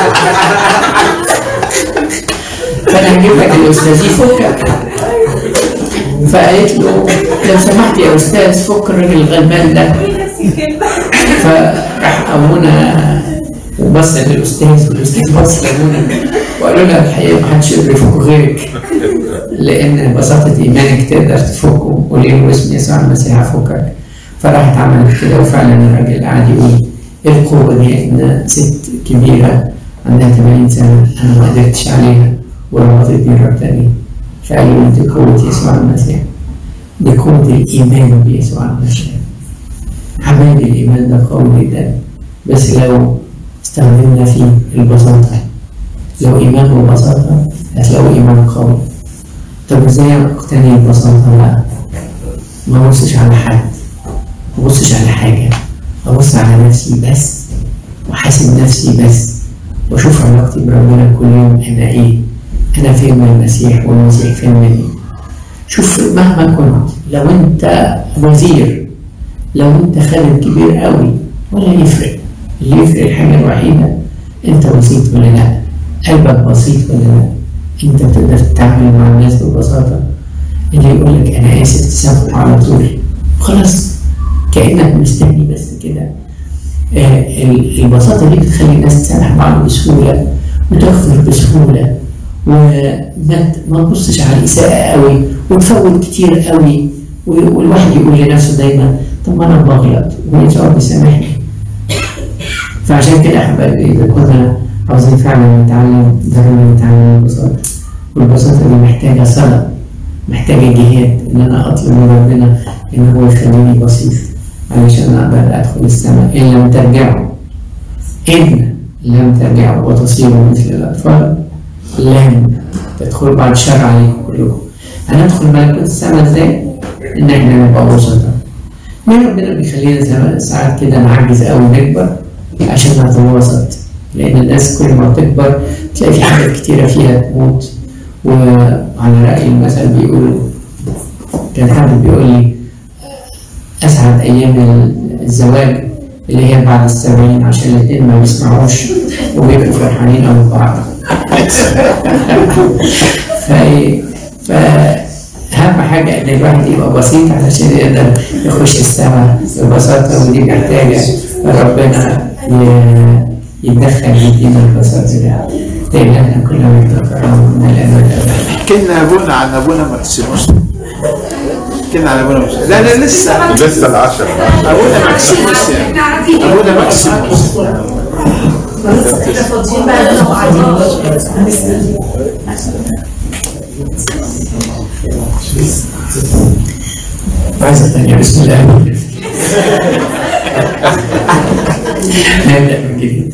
A: فانا هجيب لك الاستاذ يفكك فقالت له لو سمحت يا استاذ فك الراجل الغلبان ده فراح ابونا وبص للاستاذ والاستاذ بص لابونا وقالوا لها الحقيقه ما حدش يقدر يفك غيرك لان بساطه ايمانك تقدر تفكه قولي له باسم يسوع المسيح هفكك فراحت عملت كده وفعلا الراجل قعد يقول ايه القوه دي ان ست كبيره عندها 80 سنه انا ما قدرتش عليها وربطتني ربطني فقالوا لي دي قوه يسوع المسيح دي قوه الايمان بيسوع المسيح عمال الايمان ده قوي جدا بس لو استخدمنا فيه البساطه لو ايمان وبساطه هتلاقوا ايمان قوي طب ازاي اقتني البساطه بقى؟ ما ابصش على حد ما ابصش على حاجه ابص على نفسي بس واحاسب نفسي بس واشوف علاقتي بربنا كل يوم انا ايه انا فين من المسيح والمسيح فين مني شوف مهما كنت لو انت وزير لو انت خالد كبير قوي ولا يفرق اللي يفرق الحاجه الوحيده انت بسيط ولا لا قلبك بسيط ولا لا انت بتقدر تتعامل مع الناس ببساطه اللي يقول لك انا اسف تسامحه على طول خلاص كانك مستني بس كده آه البساطه دي بتخلي الناس تسامح بعض بسهوله وتغفر بسهوله وما ما تبصش على الاساءه قوي وتفوت كتير قوي والواحد يقول لنفسه دايما طب ما انا بغلط ويسوع بيسامحني فعشان كده احبائي اذا كنا عاوزين فعلا نتعلم ضروري نتعلم البساطه والبساطه دي محتاجه صلاه محتاجه جهاد ان انا اطلب من ربنا ان هو يخليني بسيط علشان اقدر ادخل السماء ان لم ترجعوا ان لم ترجعوا وتصيروا مثل الاطفال لن تدخلوا بعد شر عليكم كلكم هندخل ملكوت السماء ازاي؟ ان احنا نبقى وسطاء ليه ربنا بيخلينا ساعات كده نعجز قوي نكبر عشان نتوسط لان الناس كل ما بتكبر تلاقي في حاجات كتيره فيها تموت وعلى راي المثل بيقول كان حد بيقول لي اسعد ايام الزواج اللي هي بعد السبعين عشان الاثنين ما بيسمعوش وبيبقوا فرحانين قوي بعض فايه فأهم حاجة إن الواحد يبقى بسيط علشان يقدر يخش السماء ببساطة ودي محتاجة ربنا يتدخل يدينا البساطة ده لأن كلنا متفقين من الأبد
D: كنا ابونا عن ابونا ماكسيموس كنا عن ابونا ماكسيموس لا لا لسه
B: لسه العشرة
D: ابونا ماكسيموس يعني ابونا ماكسيموس
E: احنا فاضيين بقى لنا وقاعدين
A: عايزة ثانية بسم الله نبدأ من جديد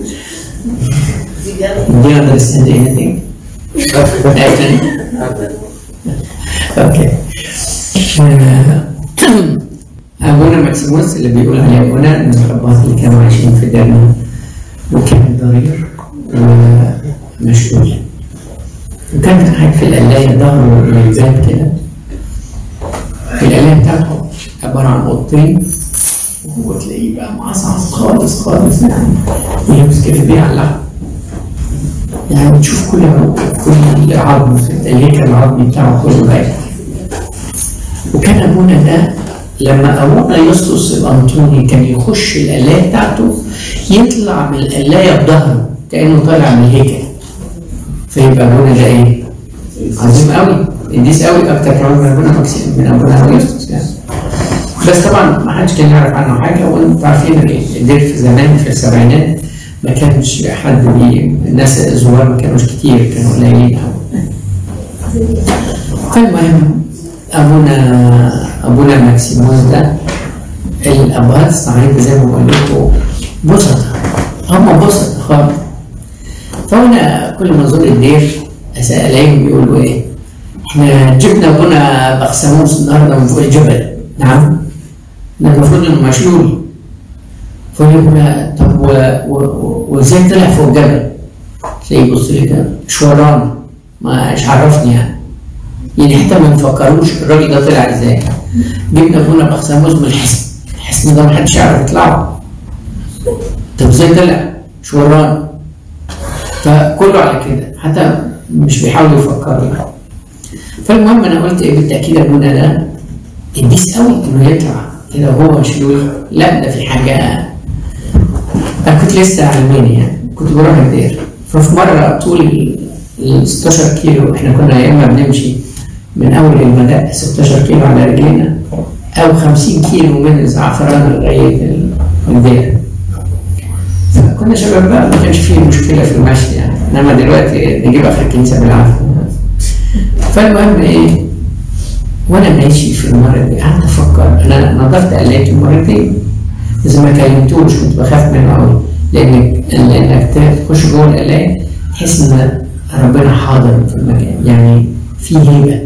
A: Do you understand anything? Anything? Okay. أبونا مكسيموس اللي بيقول عليه أبونا من الرباط اللي كانوا عايشين في ديرنا وكان ضرير ومشلول وكان قاعد في القلاية ظهره للباب كده القلاية بتاعته عبارة عن أوضتين وهو تلاقيه بقى معصعص خالص خالص يعني ويمسك كده بيعلق يعني تشوف كل كل عظم في الهيكل العظمي بتاعه كله باين وكان ابونا ده لما ابونا يسطس الانطوني كان يخش القلايه بتاعته يطلع من القلايه بظهره كانه طالع من الهيكل فيبقى ابونا ده ايه؟ عظيم قوي قديس قوي اكتر كمان من ابونا مكسيم من ابونا يسطس يعني بس طبعا ما حدش كان يعرف عنه حاجه وانتوا عارفين الدير في زمان في السبعينات ما كانش حد بي الناس الزوار ما كانوش كتير كانوا قليلين قوي فالمهم ابونا ابونا ماكسيموس ده الابهات الصعيد زي ما بقول لكم بسطة هم بسطة خالص فانا كل ما ازور الدير الاقيهم بيقولوا ايه احنا جبنا ابونا بخساموس النهارده من فوق الجبل نعم ده المفروض انه مشلول فيقول طب وازاي طلع فوق الجبل؟ تلاقيه يبص لي كده مش ورانا مش عرفني يعني يعني حتى ما نفكروش الراجل ده طلع ازاي جبنا ابونا بخساموس من الحصن الحصن ده محدش يعرف يطلعه طب ازاي طلع؟ مش ورانا فكله على كده حتى مش بيحاولوا يفكروا يعني فالمهم انا قلت ايه بالتاكيد ابونا ده قديس قوي انه يطلع كده وهو مشلول لا ده في حاجه انا كنت كنت لسه علماني يعني كنت بروح الدير ففي مرة طول ال 16 كيلو احنا كنا يا اما بنمشي من اول المدى 16 كيلو على رجلينا او 50 كيلو من الزعفران لغاية الدير فكنا شباب بقى ما كانش فيه مشكلة في المشي يعني انما دلوقتي نجيب اخر الكنيسة بالعافية فالمهم ايه وانا ماشي في المرة دي قعدت افكر انا نظرت قليت مرتين اذا ما كلمتوش كنت بخاف منه قوي لانك لانك تخش جوه القلاية تحس ان ربنا حاضر في المكان يعني في هيبة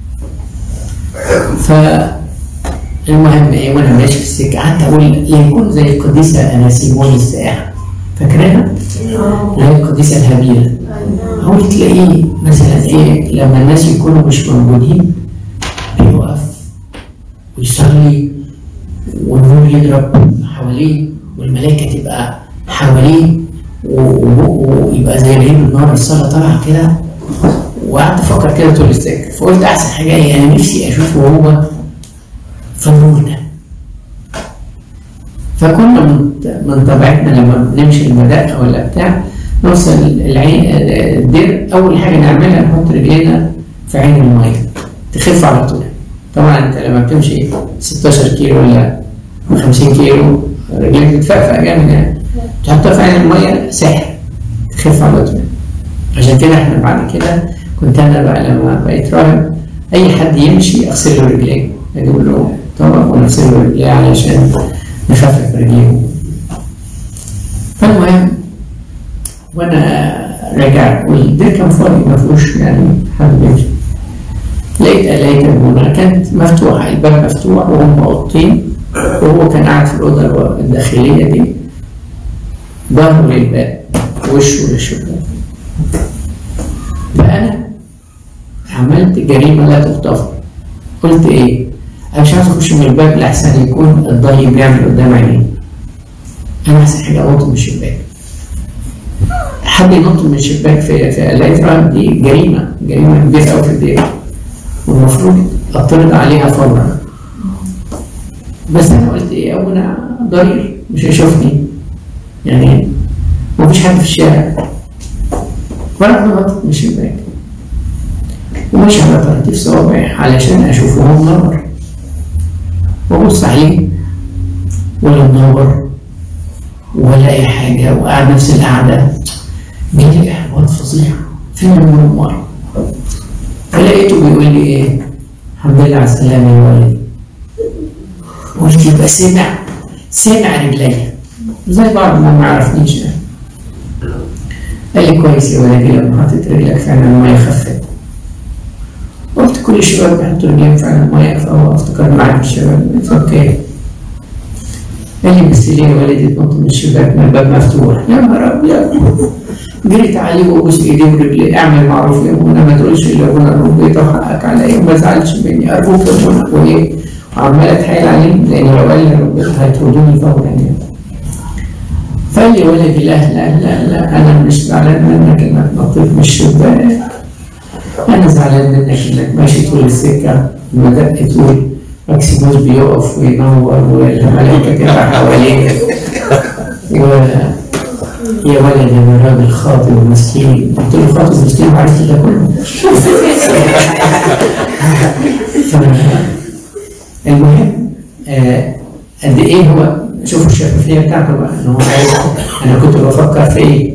A: ف المهم ايه وانا ماشي في السكه قعدت اقول يكون زي القديسه اناسيمون السائحه فاكراها؟ اللي هي القديسه الهبيله اقول تلاقيه مثلا ايه لما الناس يكونوا مش موجودين بيقف ويصلي والنور يضرب حواليه والملائكه تبقى حواليه و- و- ويبقى زي لهيب النار الصلاه طالعه كده وقعدت افكر كده طول السكه فقلت احسن حاجه ايه انا نفسي اشوفه هو في النور ده فكنا من من طبيعتنا لما بنمشي المداخل ولا بتاع نوصل العين الدير اول حاجه نعملها نحط رجلينا في عين الميه تخف على طول طبعا انت لما بتمشي 16 كيلو ولا 50 كيلو رجليك بتفقفق جامد يعني تحطها في عين الميه سحر تخف على طول عشان كده احنا بعد كده كنت انا بقى لما بقيت راهب اي حد يمشي اغسل له رجليه اجيب له طبق ونغسل له رجليه علشان نخفف رجليه فالمهم وانا راجع والدير كان فاضي ما فيهوش يعني حد بيمشي لقيت لقيت ابونا كانت مفتوحه الباب مفتوح وهم اوضتين وهو كان قاعد في الاوضه الداخليه دي ظهره للباب وشه للشباك فانا عملت جريمه لا تغتفر قلت ايه؟ انا مش عايز اخش من الباب لاحسن يكون الضي بيعمل قدام عيني انا احسن حاجه انط من الشباك حد ينط من الشباك في في الاترا دي جريمه جريمه كبيره قوي في البيت والمفروض اطرد عليها فورا بس انا قلت ايه ابونا ضرير مش هيشوفني يعني مفيش حد في الشارع ولا نطت من الشباك وماشي على طراطيف صوابعي علشان اشوفهم نور وابص عليه ولا منور ولا اي حاجه وقاعد نفس القعده جالي احباط فظيع فين المنور فلقيته بيقول لي ايه الحمد لله على السلامه يا ولدي قلت يبقى سمع سمع رجليا زي بعض ما ما عرفنيش يعني قال لي كويس يا ولدي لما حطيت رجلك فعلا الميه خفت قلت كل الشباب بيحطوا رجليهم فعلا الميه فهو افتكر معاك الشباب قلت اوكي قال لي بس ليه يا ولدي تنط من الشباك من الباب مفتوح يا نهار ابيض جريت عليه وابوس ايديه ورجليه اعمل معروف يا ابونا ما تقولش الا ابونا ربيت حقك عليا وما تزعلش مني ارجوك يا ابونا وايه وعمال اتحايل عليه لان لو قال لي ربيت هيطردوني فورا يعني فقال لي ولدي لا لا لا لا انا مش زعلان منك انك نطيت من الشباك انا زعلان منك انك ماشي طول السكه المدق طول ماكسيموس بيقف وينور والملائكه كده حواليه و يا ولد انا راجل خاطئ ومسكين قلت له خاطئ ومسكين وعرفت ده كله ف- المهم آه، قد ايه هو شوفوا الشفافيه بتاعته بقى ان هو عايز انا كنت بفكر في ايه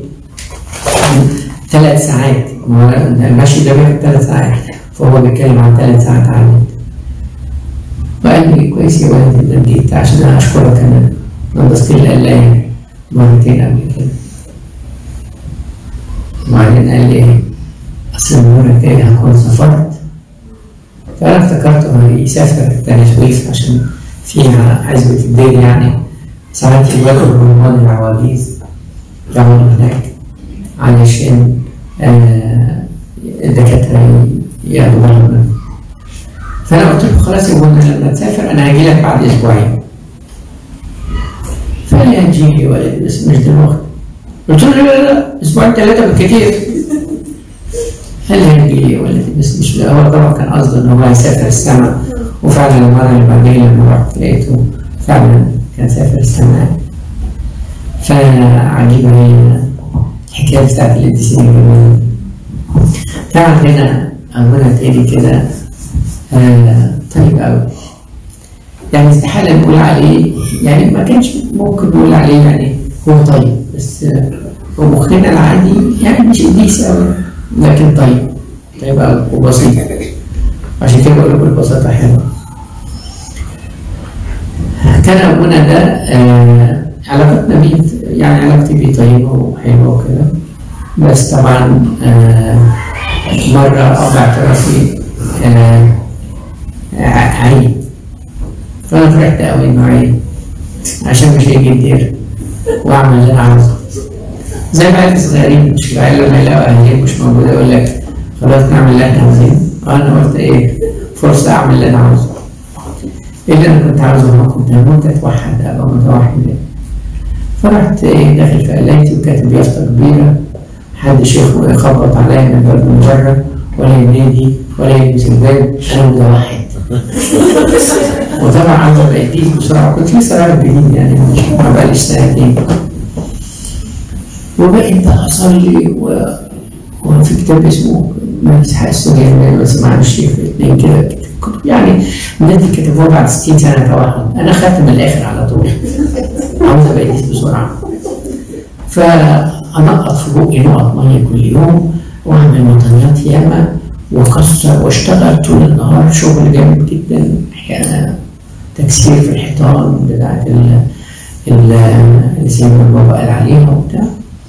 A: ثلاث ساعات ما هو المشي ده بياخد ثلاث ساعات فهو بيتكلم عن ثلاث ساعات عدد وقال لي كويس يا ولدي ده جيت عشان انا اشكرك انا نضفت لي القلايه مرتين قبل كده وبعدين قال لي ايه اصل المره الجايه هكون سافرت فانا افتكرت انه يسافر تاني سويس عشان فيها عزبة الدين يعني ساعات يواجهوا الرومان العواجيز يقعدوا هناك علشان آه، الدكاترة ياخدوا بالهم منه. فأنا قلت له خلاص يا ابونا لما تسافر أنا هاجي لك بعد أسبوعين. فقال لي هتجي لي يا ولد بس مش دلوقتي. قلت له لا لا لا أسبوعين ثلاثة بالكثير. قال لي هتجي لي يا ولدي بس مش هو طبعا كان قصده إن هو هيسافر السما وفعلا المرة اللي بعدين لما رحت لقيته فعلا كان سافر السما فعجيبة هي الحكاية بتاعت القديسين الجميلة كان عندنا أبونا تاني كده آه طيب أوي يعني استحالة نقول عليه يعني ما كانش ممكن نقول عليه يعني هو طيب بس آه، هو مخنا العادي يعني مش قديس أوي لكن طيب طيب أوي وبسيط عشان كده بقول لكم البساطة حلوة كان أبونا ده آه علاقتنا بيه يعني علاقتي بيه طيبة وحلوة وكده بس طبعا آه مرة أب اعترافي آه ع- عيب فأنا فرحت أوي إنه عيب عشان مش هيجي الدير وأعمل اللي أنا عاوزه زي العيال الصغيرين مش العيال لما يلاقوا أهلهم مش موجودة يقول لك خلاص نعمل اللي إحنا عاوزينه أنا قلت إيه فرصة أعمل اللي أنا عاوزه إيه اللي أنا كنت عاوزه ما كنت هموت أتوحد أبقى متوحد ليه. فرحت إيه داخل في قلايتي وكاتب يافطة كبيرة حد شيخ يخبط عليا من الباب من بره ولا ينادي ولا يلبس الباب أنا متوحد وطبعا عاوز ابقى جديد بسرعه كنت لسه راجل جديد يعني مش ما بقاليش سنتين وبقيت بقى اصلي و... وفي كتاب اسمه ما مسح السوريان بس ما اعرفش في اثنين كده كتب يعني الناس دي كتبوها بعد 60 سنه توحد انا خدت من الاخر على طول عاوز ابقى جديد بسرعه فانقط في بقي نقط ميه كل يوم واعمل مطنيات ياما واكسر واشتغل طول النهار شغل جامد جدا احيانا تكسير في الحيطان بتاعت ال ال- اللي سيدنا بابا قال عليها وبتاع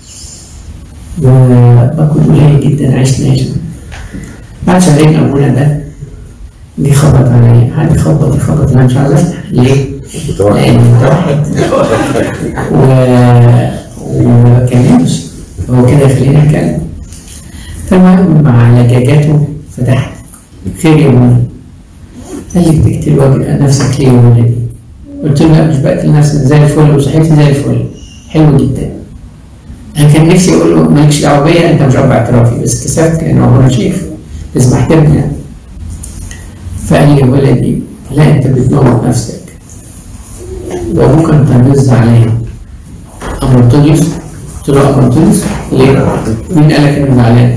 A: وباكل قليل جدا عيش ناشف بعد شهرين ابونا ده بيخبط عليا حد يخبط يخبط انا مش عايز افتح ليه؟ لان متوحد و وما بكلمش هو كده يخليني اتكلم فالمهم مع لجاجاته فتحت خير يا منى قال لي بتقتل وجه نفسك ليه يا ولدي؟ قلت له لا مش بقتل نفسي زي الفل وصحتي زي الفل حلو جدا انا كان نفسي اقول له مالكش دعوه بيا انت مش رب اعترافي بس كسفت لانه هو شيخ لازم احترمه يعني فقال لي يا ولدي لا انت بتموت نفسك وابوك انت مش زعلان امرطونيوس قلت له امرطونيوس ليه؟ مين قال لك انه زعلان؟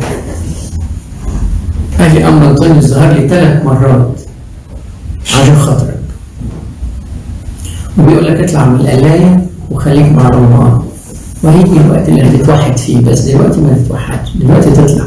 A: قال لي امرطونيوس ظهر لي ثلاث مرات عشان خاطرك وبيقول لك اطلع من القلاية وخليك مع رمضان وهيجي الوقت اللي هتتوحد فيه بس دلوقتي ما تتوحدش دلوقتي تطلع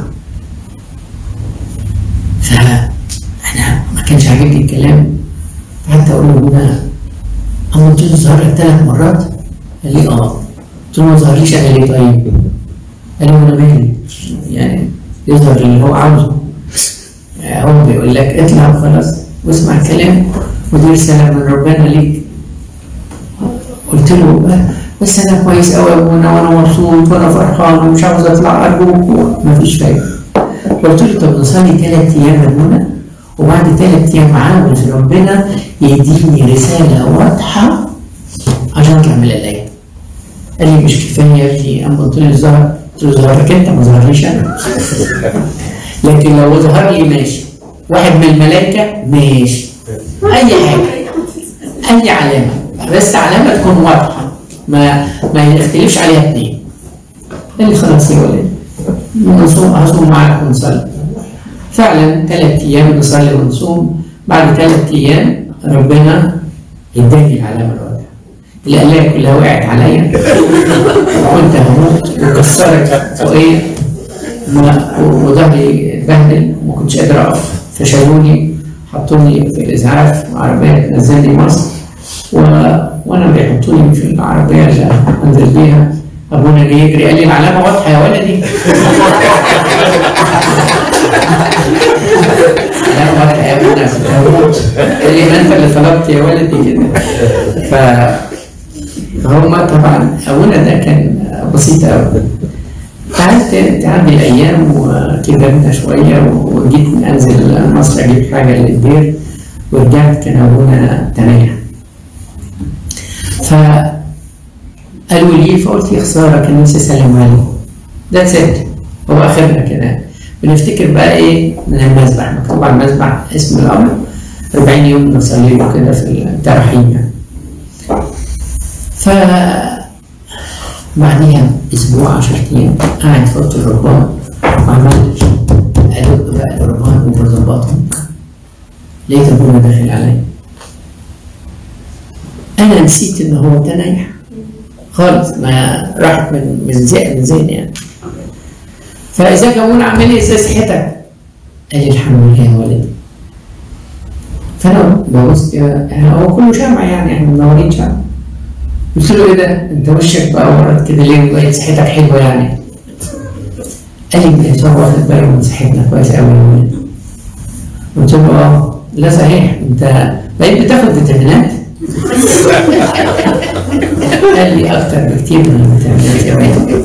A: فأنا ما كانش عاجبني الكلام قعدت أقول له هنا أما قلت له ظهر لك ثلاث مرات قال لي اه قلت له ما ظهرليش أنا ليه طيب قال لي وانا مالي يعني يظهر اللي هو عاوزه هو بيقول لك اطلع وخلاص واسمع الكلام ودي رسالة من ربنا ليك قلت له بس انا كويس قوي وانا وانا مبسوط وانا فرحان ومش عاوز اطلع ارجوك مفيش فايده قلت له طب نصلي ثلاث ايام يا منى وبعد ثلاث ايام عاوز ربنا يديني رساله واضحه عشان اطلع من القلايه قال لي مش كفايه يا ابني اما قلت له ظهر قلت له ظهر لك انت ما ظهرليش انا لكن لو ظهر لي ماشي واحد من الملائكه ماشي اي حاجه اي علامه بس علامه تكون واضحه ما ما يختلفش عليها اثنين قال لي خلاص يا ولد نصوم هصوم معاك ونصلي فعلا ثلاث ايام نصلي ونصوم بعد ثلاث ايام ربنا اداني العلامه الواضحه الآلية كلها وقعت عليا وكنت هموت وكسرت وايه ما- وظهري اتبهدل وما كنتش قادر اقف فشالوني حطوني في الاسعاف عربيه تنزلني مصر و... وانا بيحطوني في العربيه اللي انزل بيها ابونا جه يجري قال لي العلامه واضحه يا ولدي العلامه واضحه يا ابني أنا كنت هموت قال لي ما انت اللي طلبت يا ولدي كده ف فهم طبعا ابونا ده كان بسيط قوي قعدت تعدي الايام وكبرنا شويه وجيت انزل مصر اجيب حاجه للبير ورجعت كان ابونا تنيح فقالوا لي فقلت يا خساره كان نفسي اسلم عليه ذاتس ات هو اخرنا كده بنفتكر بقى ايه من المذبح مكتوب على المذبح اسم الامر 40 يوم نصلي له كده في الترحيم يعني ف بعديها اسبوع 10 ايام قاعد في اوضه الرهبان وعمال ادق بقى الرهبان وبظبطهم لقيت ابونا داخل عليا انا نسيت ان هو تنايح خالص ما راحت من من زي من ذهني يعني فازيك يا ابونا عامل ايه ازاي صحتك؟ قال لي الحمد لله يا ولدي فانا ببص كده هو كله شمع يعني احنا منورين شمع قلت له ايه ده؟ انت وشك بقى ورد كده ليه؟ بقت صحتك حلوه يعني قال لي انت هو واخد باله من صحتنا كويس قوي يا ولد قلت له اه لا صحيح انت بقيت بتاخد فيتامينات؟ قال لي اكتر بكتير من الفيتامينات كمان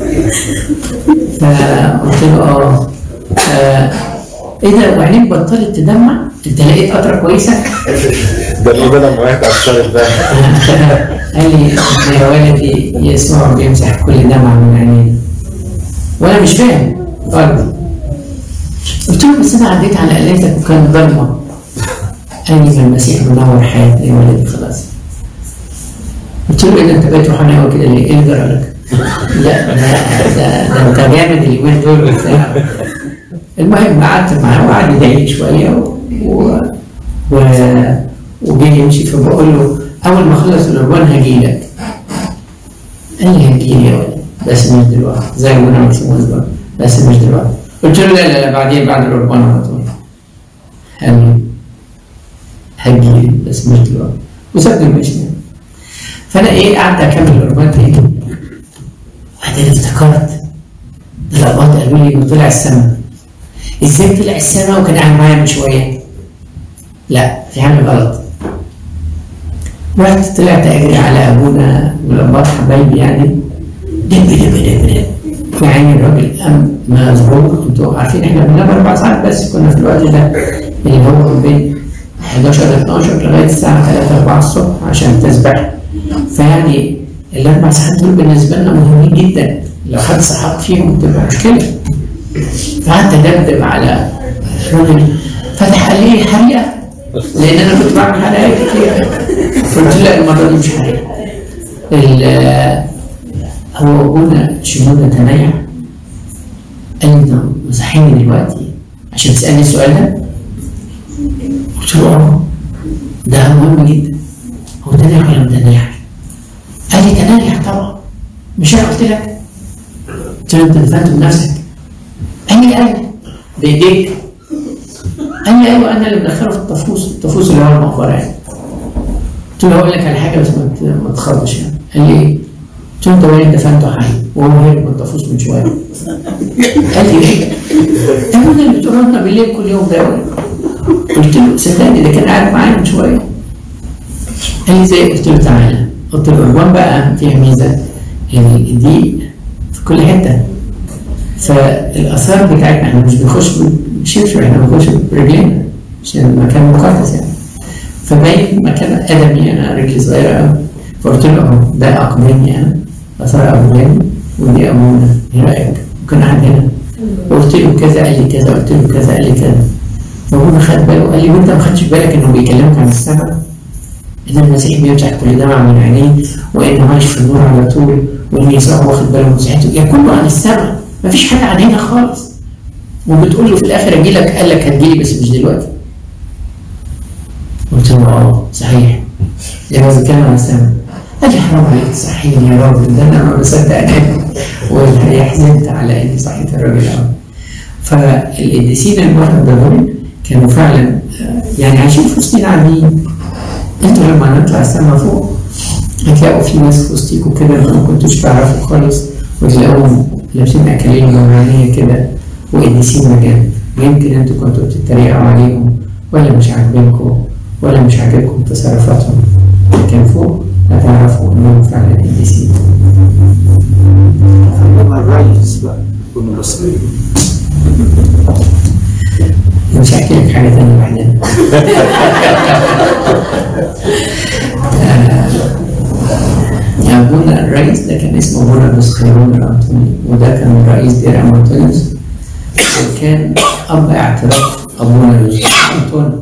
A: فقلت له اه آه، ايه ده وعينيك بطلت تدمع؟ انت لقيت قطره كويسه؟
B: ده اللي بدل ما وقعت على الشغل ده
A: قال لي يا ولدي يسوع بيمسح كل دمعة من عينينا وانا مش فاهم خالص قلت له بس انا عديت على قلتك وكان ضلمه قال لي المسيح منور حياتنا يا ولدي خلاص قلت له ايه ده انت بقيت روحاني قوي كده ليه؟ ايه اللي جرى لك؟ لا ده ده, ده انت جامد اليومين دول وبتاع المهم قعدت معاه وقعد يضايق لي شويه و... و... و... وجه يمشي فبقول له اول ما اخلص القربان هجي لك قال لي هجي لي يا ولد بس مش دلوقتي زي ما انا مسموز بقى بس مش دلوقتي قلت له لا لا لا بعدين بعد القربان على طول قال لي هجي لي بس مش دلوقتي وسابني ماشي فانا ايه قعدت اكمل القربان تاني وبعدين افتكرت ده الاباط قالوا لي انه طلع السما ازاي طلع السما وكان قاعد معايا من شويه لا في حاجه غلط رحت طلعت اجري على ابونا والاباط حبايبي يعني دب دب دب دب في عين الراجل قام مزعوج انتوا عارفين احنا بننام اربع ساعات بس كنا في الوقت ده اللي هو من بين 11 ل 12 لغايه الساعه 3 4 الصبح عشان تسبح فيعني الاربع ساعات دول بالنسبه لنا مهمين جدا لو حد صحت فيهم تبقى مشكله فقعدت ادبدب على الراجل فتح قال لي حريقه لان انا كنت بعمل حلقات كتير قلت له لا المره دي مش حريقه ال- هو ابونا شنودة تنيع قال لي ده مصحيني دلوقتي عشان تسالني السؤال ده قلت له اه ده مهم جدا هو تنيع ولا ما تنيعش؟ قال لي تنيع طبعا مش انا قلت لك قلت له انت دفنت بنفسك قال لي ايوه بايديك قال لي ايوه انا اللي مدخله في الطفوس الطفوس اللي هو المقبره يعني قلت له هقول لك على حاجه بس ما ت- ما تخضش يعني قال لي ايه؟ قلت له انت وين دفنته حي وهو هرب من الطفوس من شويه قال لي ايه؟ ده هو اللي بتقول لنا بالليل كل يوم ده قلت له صدقني ده كان قاعد معايا من شويه قال لي زي قلت له تعالى قلت له الالوان بقى فيها ميزه يعني دي في كل حته فالاثار بتاعتنا احنا مش بنخش بشبشب احنا بنخش برجلينا عشان المكان مقدس يعني فباين مكان ادمي انا رجلي صغيره قوي فقلت له اهو ده اقدامي انا اثار اقدامي ودي امونه ايه رايك؟ ممكن قاعد هنا قلت له كذا قال لي كذا قلت له كذا قال لي كذا فهو خد باله قال لي وانت ما خدتش بالك انه بيكلمك عن السماء ان المسيح بيمسح كل دمع من عينيه وانه عايش في النور على طول وان يسوع واخد باله من صحته يعني كله عن السماء مفيش حاجه عن هنا خالص وبتقول له في الاخر اجي لك قال لك هتجي لي بس مش دلوقتي قلت له اه صحيح يا راجل كان عن السماء قال لي حرام عليك تصحيني يا راجل ده انا ما بصدق انام والحقيقه حزنت على اني صحيت الراجل قوي فالقديسين المرضى دول كانوا فعلا آه، يعني عايشين في وسطنا عاديين انتوا لما نطلع السما فوق هتلاقوا في ناس في وسطيكوا كده انتوا ما كنتوش تعرفوا خالص وتلاقوهم لابسين اكاليل جمعانيه كده وقديسين مجال ويمكن انتوا كنتوا بتتريقوا عليهم ولا مش عاجبينكم ولا مش عاجبكم تصرفاتهم لكن فوق هتعرفوا انهم فعلا قديسين
D: هم الريس بقى كنا بس
A: مش هحكي لك حاجه ثانيه بعدين آه، ابونا الرئيس ده كان اسمه ابونا بسخيرون الانطوني وده كان رئيس دير امونتونيوس وكان اب اعتراف ابونا يوسف انطوني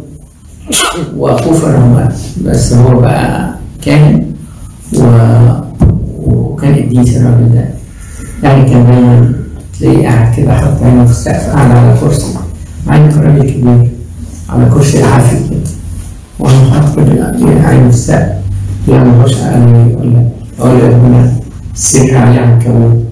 A: واخوه فرهما بس هو بقى كاهن و... وكان وكان قديس الراجل ده يعني كان دايما تلاقيه قاعد كده حاطط عينه في السقف قاعد على كرسي مع انه كان راجل كبير على كرسي عافي كده وانا حاطط كده عينه في السقف لما يخش على يقول لك اقول لك هنا السر عليه عنكبوت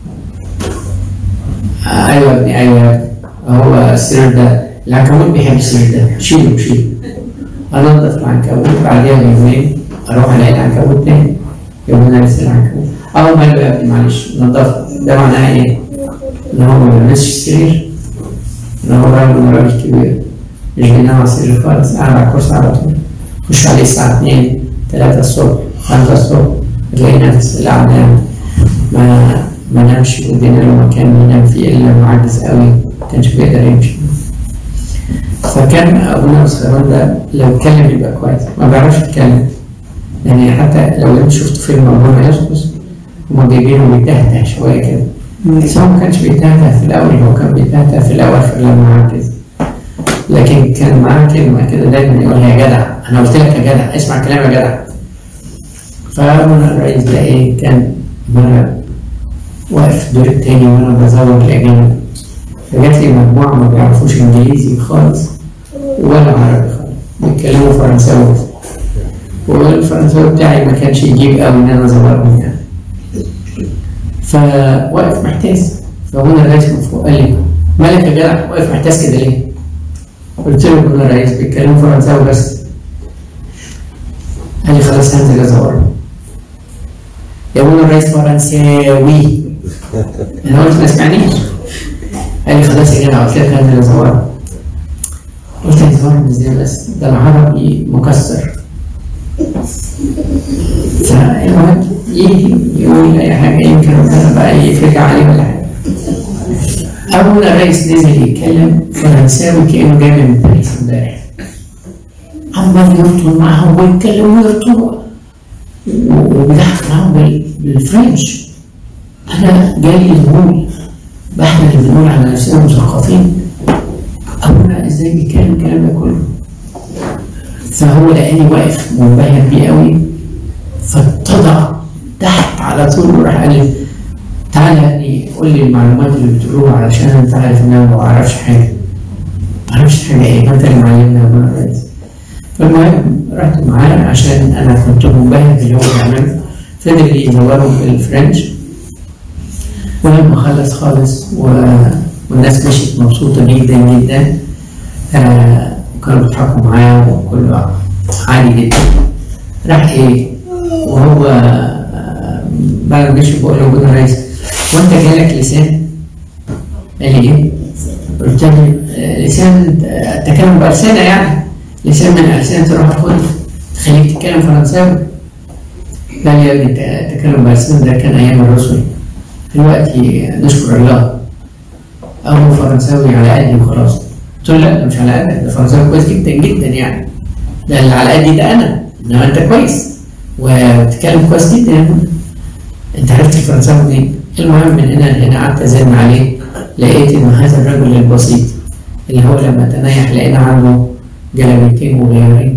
A: آه، ايوه يا ابني ايوه يا ابني هو السر ده العنكبوت بيحب السر ده شيله شيله انضف العنكبوت بعدها بيومين اروح الاقي العنكبوت تاني يقول لنا لسه العنكبوت اول ما يا ابني معلش نضف ده معناه ايه؟ ان هو ما بيلبسش السرير ان هو راجل راجل كبير مش بينام على السرير خالص قاعد على الكرسي على طول خش عليه الساعة 2 3 الصبح 5 الصبح تلاقي نفس القعدة يعني ما ما نامش ودينا له مكان ينام فيه الا معجز قوي ما كانش بيقدر يمشي فكان ابونا الصغيران ده لو اتكلم يبقى كويس ما بيعرفش يتكلم يعني حتى لو انت شفت فيلم ابونا يسقط هما جايبينه بيتهته شويه كده بس هو ما كانش بيتهته في الاول هو كان بيتهته في الاواخر لما عجز لكن كان معاه كلمه كده دايما يقول يا جدع انا قلت لك يا جدع اسمع كلام يا جدع فابونا الرئيس ده ايه كان مره واقف في الدور التاني وانا بزور الاجانب فجات لي مجموعه ما بيعرفوش انجليزي خالص ولا عربي خالص بيتكلموا فرنساوي بس. والفرنساوي بتاعي ما كانش يجيب قوي ان انا ازورهم يعني فواقف محتاس فابونا الرئيس من فوق قال لي مالك يا جدع واقف محتاس كده ليه؟ قلت له ابونا الرئيس بيتكلموا فرنساوي بس قال لي خلاص هنزل ازورهم يا ابونا الرئيس فرنساوي انا قلت ما سمعنيش قال لي خلاص يا جدع قلت لك هنزل ازورهم قلت له ازورهم ازاي بس ده العربي مكسر فالمهم يجي يقول اي حاجه يمكن ربنا بقى يفرج عليه ولا حاجه اول الرئيس نزل يتكلم فرنساوي كانه جاي من باريس امبارح عمال يرطل معاهم ويتكلم ويرطل وبيضحك معاهم بال- بالفرنش انا جالي ذهول احنا اللي بنقول على نفسنا مثقفين ابونا ازاي بيتكلم الكلام ده كله فهو لقاني واقف منبهر بيه قوي فاتضع تحت على طول وراح قال لي تعالى يعني قول لي المعلومات اللي بتقولوها علشان انت عارف ان انا ما بعرفش حاجه ما بعرفش حاجه ايه ما انت اللي معلمنا يا ابونا الرئيس فالمهم رحت معاه عشان انا كنت منبهر باللي هو بيعمله فضل يدورهم بالفرنش ولما خلص خالص و... والناس مشيت مبسوطة جدا جدا آه كانوا بيضحكوا معاه وكله عادي جدا راح ايه وهو آه بعد ما مشي بقول له ابونا الرئيس وانت جالك لسان؟ قال لي ايه؟ قلت له آه، لسان آه، التكلم بألسنة يعني لسان من ألسنة الروح القدس تخليك تتكلم فرنساوي لا يا ابني الت- التكلم بألسنة ده كان أيام الرسل دلوقتي نشكر الله أو فرنساوي على قدي وخلاص قلت له لا ده مش على قدك ده فرنساوي كويس جدا جدا يعني ده اللي على قدي ده أنا إنما أنت كويس وبتتكلم كويس جدا يا ابني. أنت عرفت الفرنساوي منين؟ المهم من هنا لهنا قعدت أزن عليه لقيت إن هذا الرجل البسيط اللي هو لما تنيح لقينا عنده جلابيتين وغيارين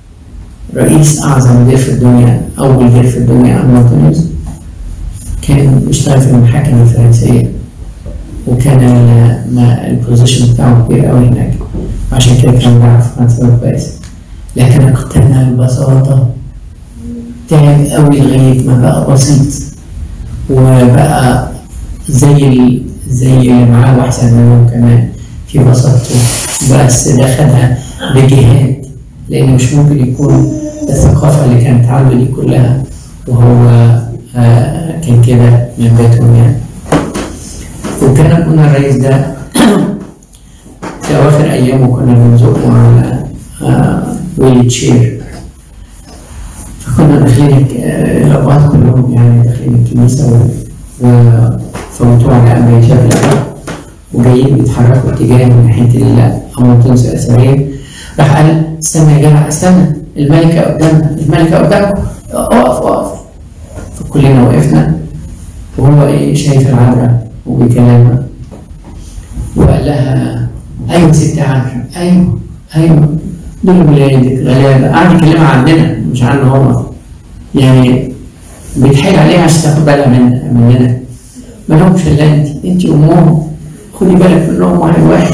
A: رئيس أعظم دير في الدنيا أول دير في الدنيا أنطونيوس كان بيشتغل في المحاكم الفرنسية وكان ال- ما البوزيشن بتاعه كبير قوي هناك عشان كده كان بيعرف فرنساوي كويس لكن اقتنع البساطة تعب قوي لغاية ما بقى بسيط وبقى زي ال... زي اللي معاه واحسن منهم كمان في بساطته بس ده خدها بجهاد لأنه مش ممكن يكون الثقافة اللي كانت عنده دي كلها وهو آه كان كده من بيتهم يعني وكان ابونا الرئيس ده في أواخر أيامه كنا بنزقه على آه ويلي تشير فكنا داخلين آه، الأبوات كلهم يعني داخلين الكنيسة و- وفوتوه على أمر شكل وجايين بيتحركوا اتجاه من ناحية الأمونتنس الأثرية راح قال استنى يا جماعة استنى الملكة قدامنا الملكة قدامكم اقف اقف فكلنا وقفنا وهو ايه شايف العذراء وبيكلمها وقال لها ايوه ست عذراء ايوه ايوه دول ولادك غلابه قعد يكلمها عننا مش عنه هو يعني بيتحايل عليها عشان تاخد بالها من مننا ما لهمش الا انت انت امهم خدي بالك منهم واحد واحد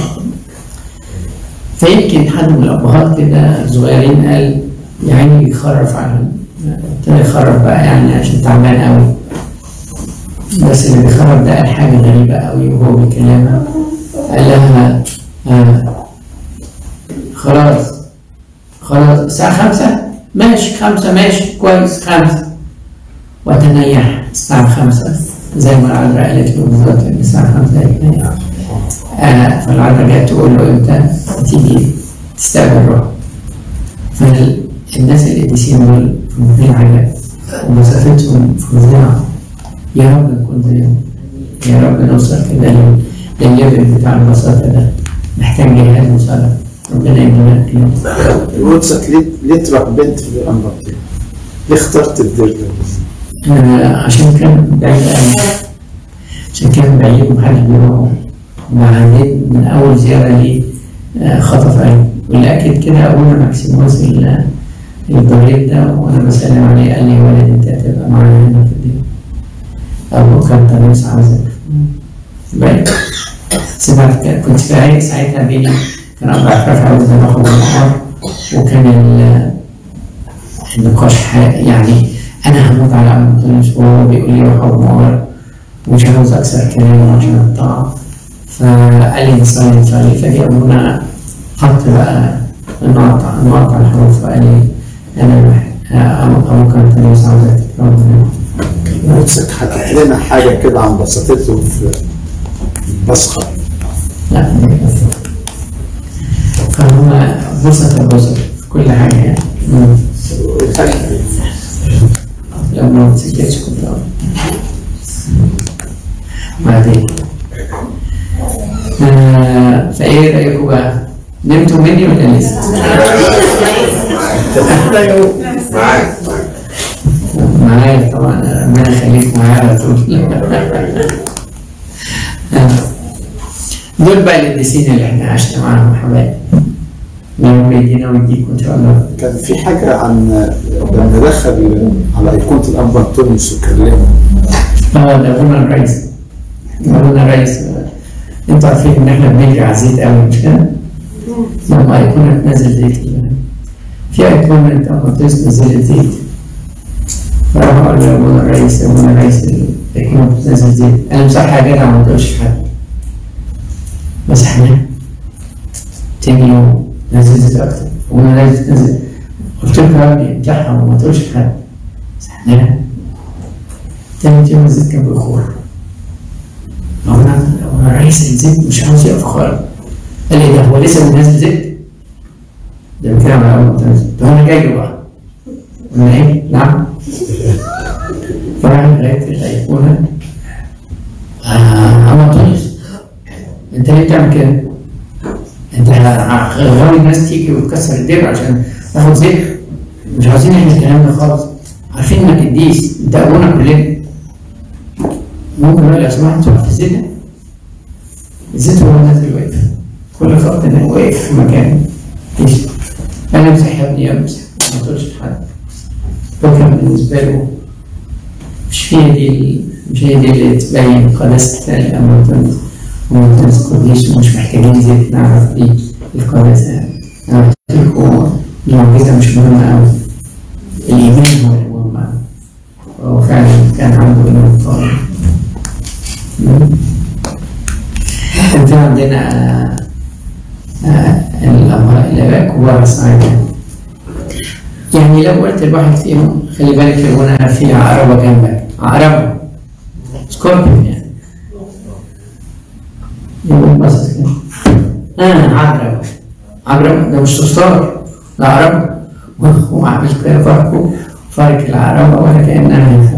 A: فيمكن حد من الابهات كده صغيرين قال يا عيني بيخرف على ابتدى يخرف بقى يعني عشان تعبان قوي بس اللي بيخرف ده قال حاجه غريبه قوي وهو بيكلمها قال لها آه خلاص خلاص الساعة خمسة ماشي خمسة ماشي كويس خمسة وتنيح الساعة خمسة زي ما العذراء قالت له بالظبط إن الساعة خمسة يتنيح آه فالعذراء جت تقول له إمتى تيجي تستقبل روح فالناس القديسين دول في عجب ومسافتهم فظيعة يا رب نكون زيهم يا رب نوصل كده لل- للليفل بتاع البساطة ده محتاج جهاد وصلاة ربنا يبارك لنا
D: قدسك ليه ليه تروح بنت في الأنبطية؟ ليه اخترت الدير ده؟
A: آه، عشان كان بعيد قوي عشان كان بعيد ومحدش بيروح وبعدين من أول زيارة لي آه، خطف قلبي واللي أكد كده أبونا ماكسيموس ال- الضرير ده وأنا بسلم عليه قال لي يا ولد أنت هتبقى معانا هنا في البيت أبو كان تلمس عاوزك بعيد سمعت كده- كنت في عيد ساعتها بيني كان أبو أحرف عاوز أروح بالنهار وكان ال- النقاش ح- يعني انا هموت على ابو طنس وهو بيقول لي روح ابو نور ومش عاوز اكثر كلام عشان الطاعه فقال لي نصلي نصلي فجأة ابونا حط بقى النقط النقط على الحروف وقال لي انا مح- ابو أبو كان طنس عاوزك ربنا
D: قدسك حكت لنا حاجة كده عن بساطته في بسخة
A: لا ده بس. فهو بسط البسط في كل حاجه يعني مم. لو ما نسيتش كنت أقول. بعدين آه فايه رايكم بقى؟ نمتوا مني ولا لسه؟
B: معاك
A: معايا طبعا ربنا يخليك معايا على طول آه. دول بقى القديسين اللي احنا عشنا معاهم حبايب ربنا يدينا ويديكم ان شاء الله
D: كان في حاجة عن لما دخل على أيقونة الأنبا أنطونيوس وكلمه
A: اه ده ابونا الرئيس ابونا الرئيس انتوا عارفين ان احنا بنجري على الزيت قوي مش كده؟ لما ايقونه تنزل زيت كده. في ايقونه انت قلت نزلت زيت فراح اقول لابونا الرئيس ابونا الرئيس الايقونه بتنزل زيت انا مسحها يا جدع ما تقولش حد مسحناها تاني يوم نزل زيت اكتر وانا لازم تنزل قلت له يا ابني امسحها وما تقولش حد مسحناها تاني يوم الزيت كان بيخور هو انا هو انا رئيس الزيت مش عاوز يقف خالص قال لي ده هو لسه بينزل زيت ده بيتكلم على اول ما تنزل ده انا جاي له بقى قلنا ايه نعم فراح لغايه الايقونه آه اما تونس انت ليه بتعمل كده؟ انت غاوي الناس تيجي وتكسر الدير عشان تاخد زيت مش عاوزين احنا الكلام ده خالص عارفين انك قديس انت ابونا كلنا ممكن بقى لو سمحت تقف في الزيت ده؟ الزيت هو نازل واقف كل خط انه واقف في مكانه مش انا امسح يا ابني امسح ما تقولش لحد هو كان بالنسبه له مش هي دي مش هي دي اللي تبين قداسه الامر وما تذكرنيش ومش محتاجين زيت نعرف بيه القداسه يعني انا قلت لكم المعجزه مش مهمه قوي الايمان هو اللي مهم قوي وهو فعلا كان عنده ايمان طالب كان في عندنا آه، الأمراء الآباء كبار الصعيدة يعني لو قلت لواحد فيهم خلي بالك يا ابونا في عقربة جنبك عقربة سكوربيون يعني يقول بس كده اه عقربة عقربة ده مش صرصار ده عقربة وعمل كده فرقه فرق العقربة ولا كأنها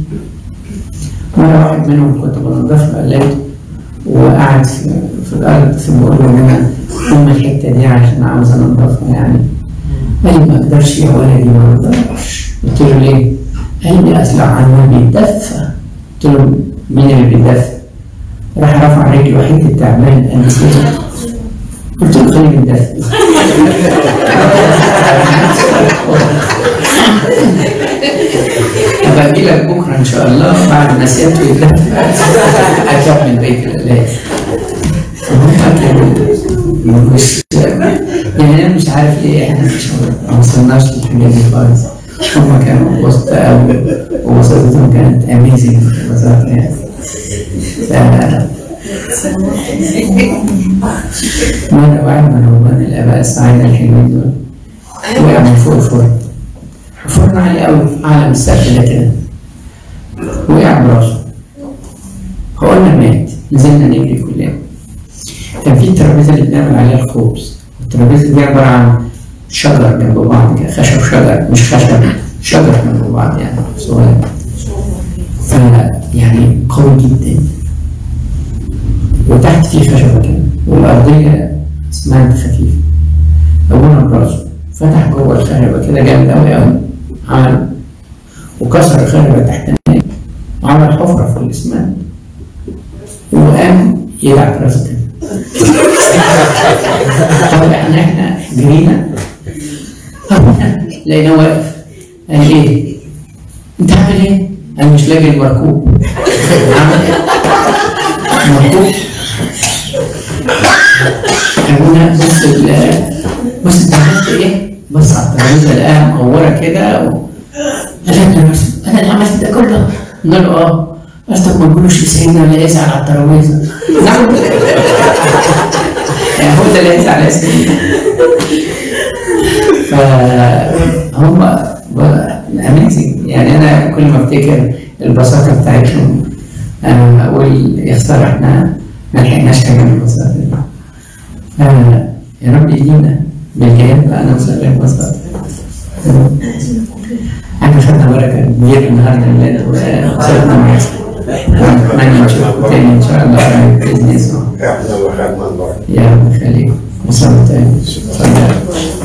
A: مرة واحد منهم كنت بنضف له قلته وقعد في, في الارض في بقول له ان انا ام الحته دي عشان عاوز انضفها يعني قال لي ما اقدرش يا ولدي ما اقدرش قلت له ليه؟ قال لي اصل عنه بيتدفى قلت له مين اللي بيتدفى؟ راح رفع رجله حته تعبان قال لي كده قلت له خليه بيتدفى ابقى اجي لك ان شاء الله بعد ما سيادته يتلف اكمل بيت الالاف مش يعني انا مش عارف ليه احنا مش ما وصلناش للحاجات دي خالص هم كانوا وسط قوي ووسطتهم كانت اميزنج ببساطه يعني ف- مرة واحد من رهبان الآباء الصعايدة الحلوين دول وقع من فوق الفرن الفرن عالي قوي أعلى من السقف ده كده وقع براسه فقلنا مات نزلنا نجري كلنا كان في الترابيزة اللي بنعمل عليها الخبز الترابيزة دي عبارة عن شجر جنب بعض كده خشب شجر مش خشب شجر جنب بعض يعني صغير ف يعني قوي جدا وتحت فيه خشبة كده والأرضية اسمنت خفيف أبونا براسه فتح جوه الخشبة كده جامد أوي أوي عمل وكسر الخشبة تحتانية وعمل حفرة في الإسمنت وقام يلعب راسه كده طب احنا احنا جرينا لقيناه واقف قال ايه؟ انت عامل ايه؟ انا مش لاقي المركوب عامل ايه؟ مركوب ابونا بص ال- بص انت عملت ايه؟ بص على الترابيزه لقاها مقوره كده و... قال لي انا انا اللي عملت ده كله قلنا له اه قصدك ما تقولوش لسيدنا ولا يزعل على الترابيزه نعم يعني هو ده اللي يزعل على سيدنا فهم اميزنج يعني انا كل ما افتكر البساطه بتاعتهم آه، اقول يا خساره احنا ما لحقناش حاجه من البساطه دي آه، يا رب يدينا بالكلام بقى نوصل للبساطه احنا خدنا بركه كبيره النهارده الليله وصلنا معاك نتمنى نشوفكم تاني ان شاء الله قريب باذن الله
B: احنا اللي خدنا البركه
A: يا رب يخليك وصلنا تاني اتفضل.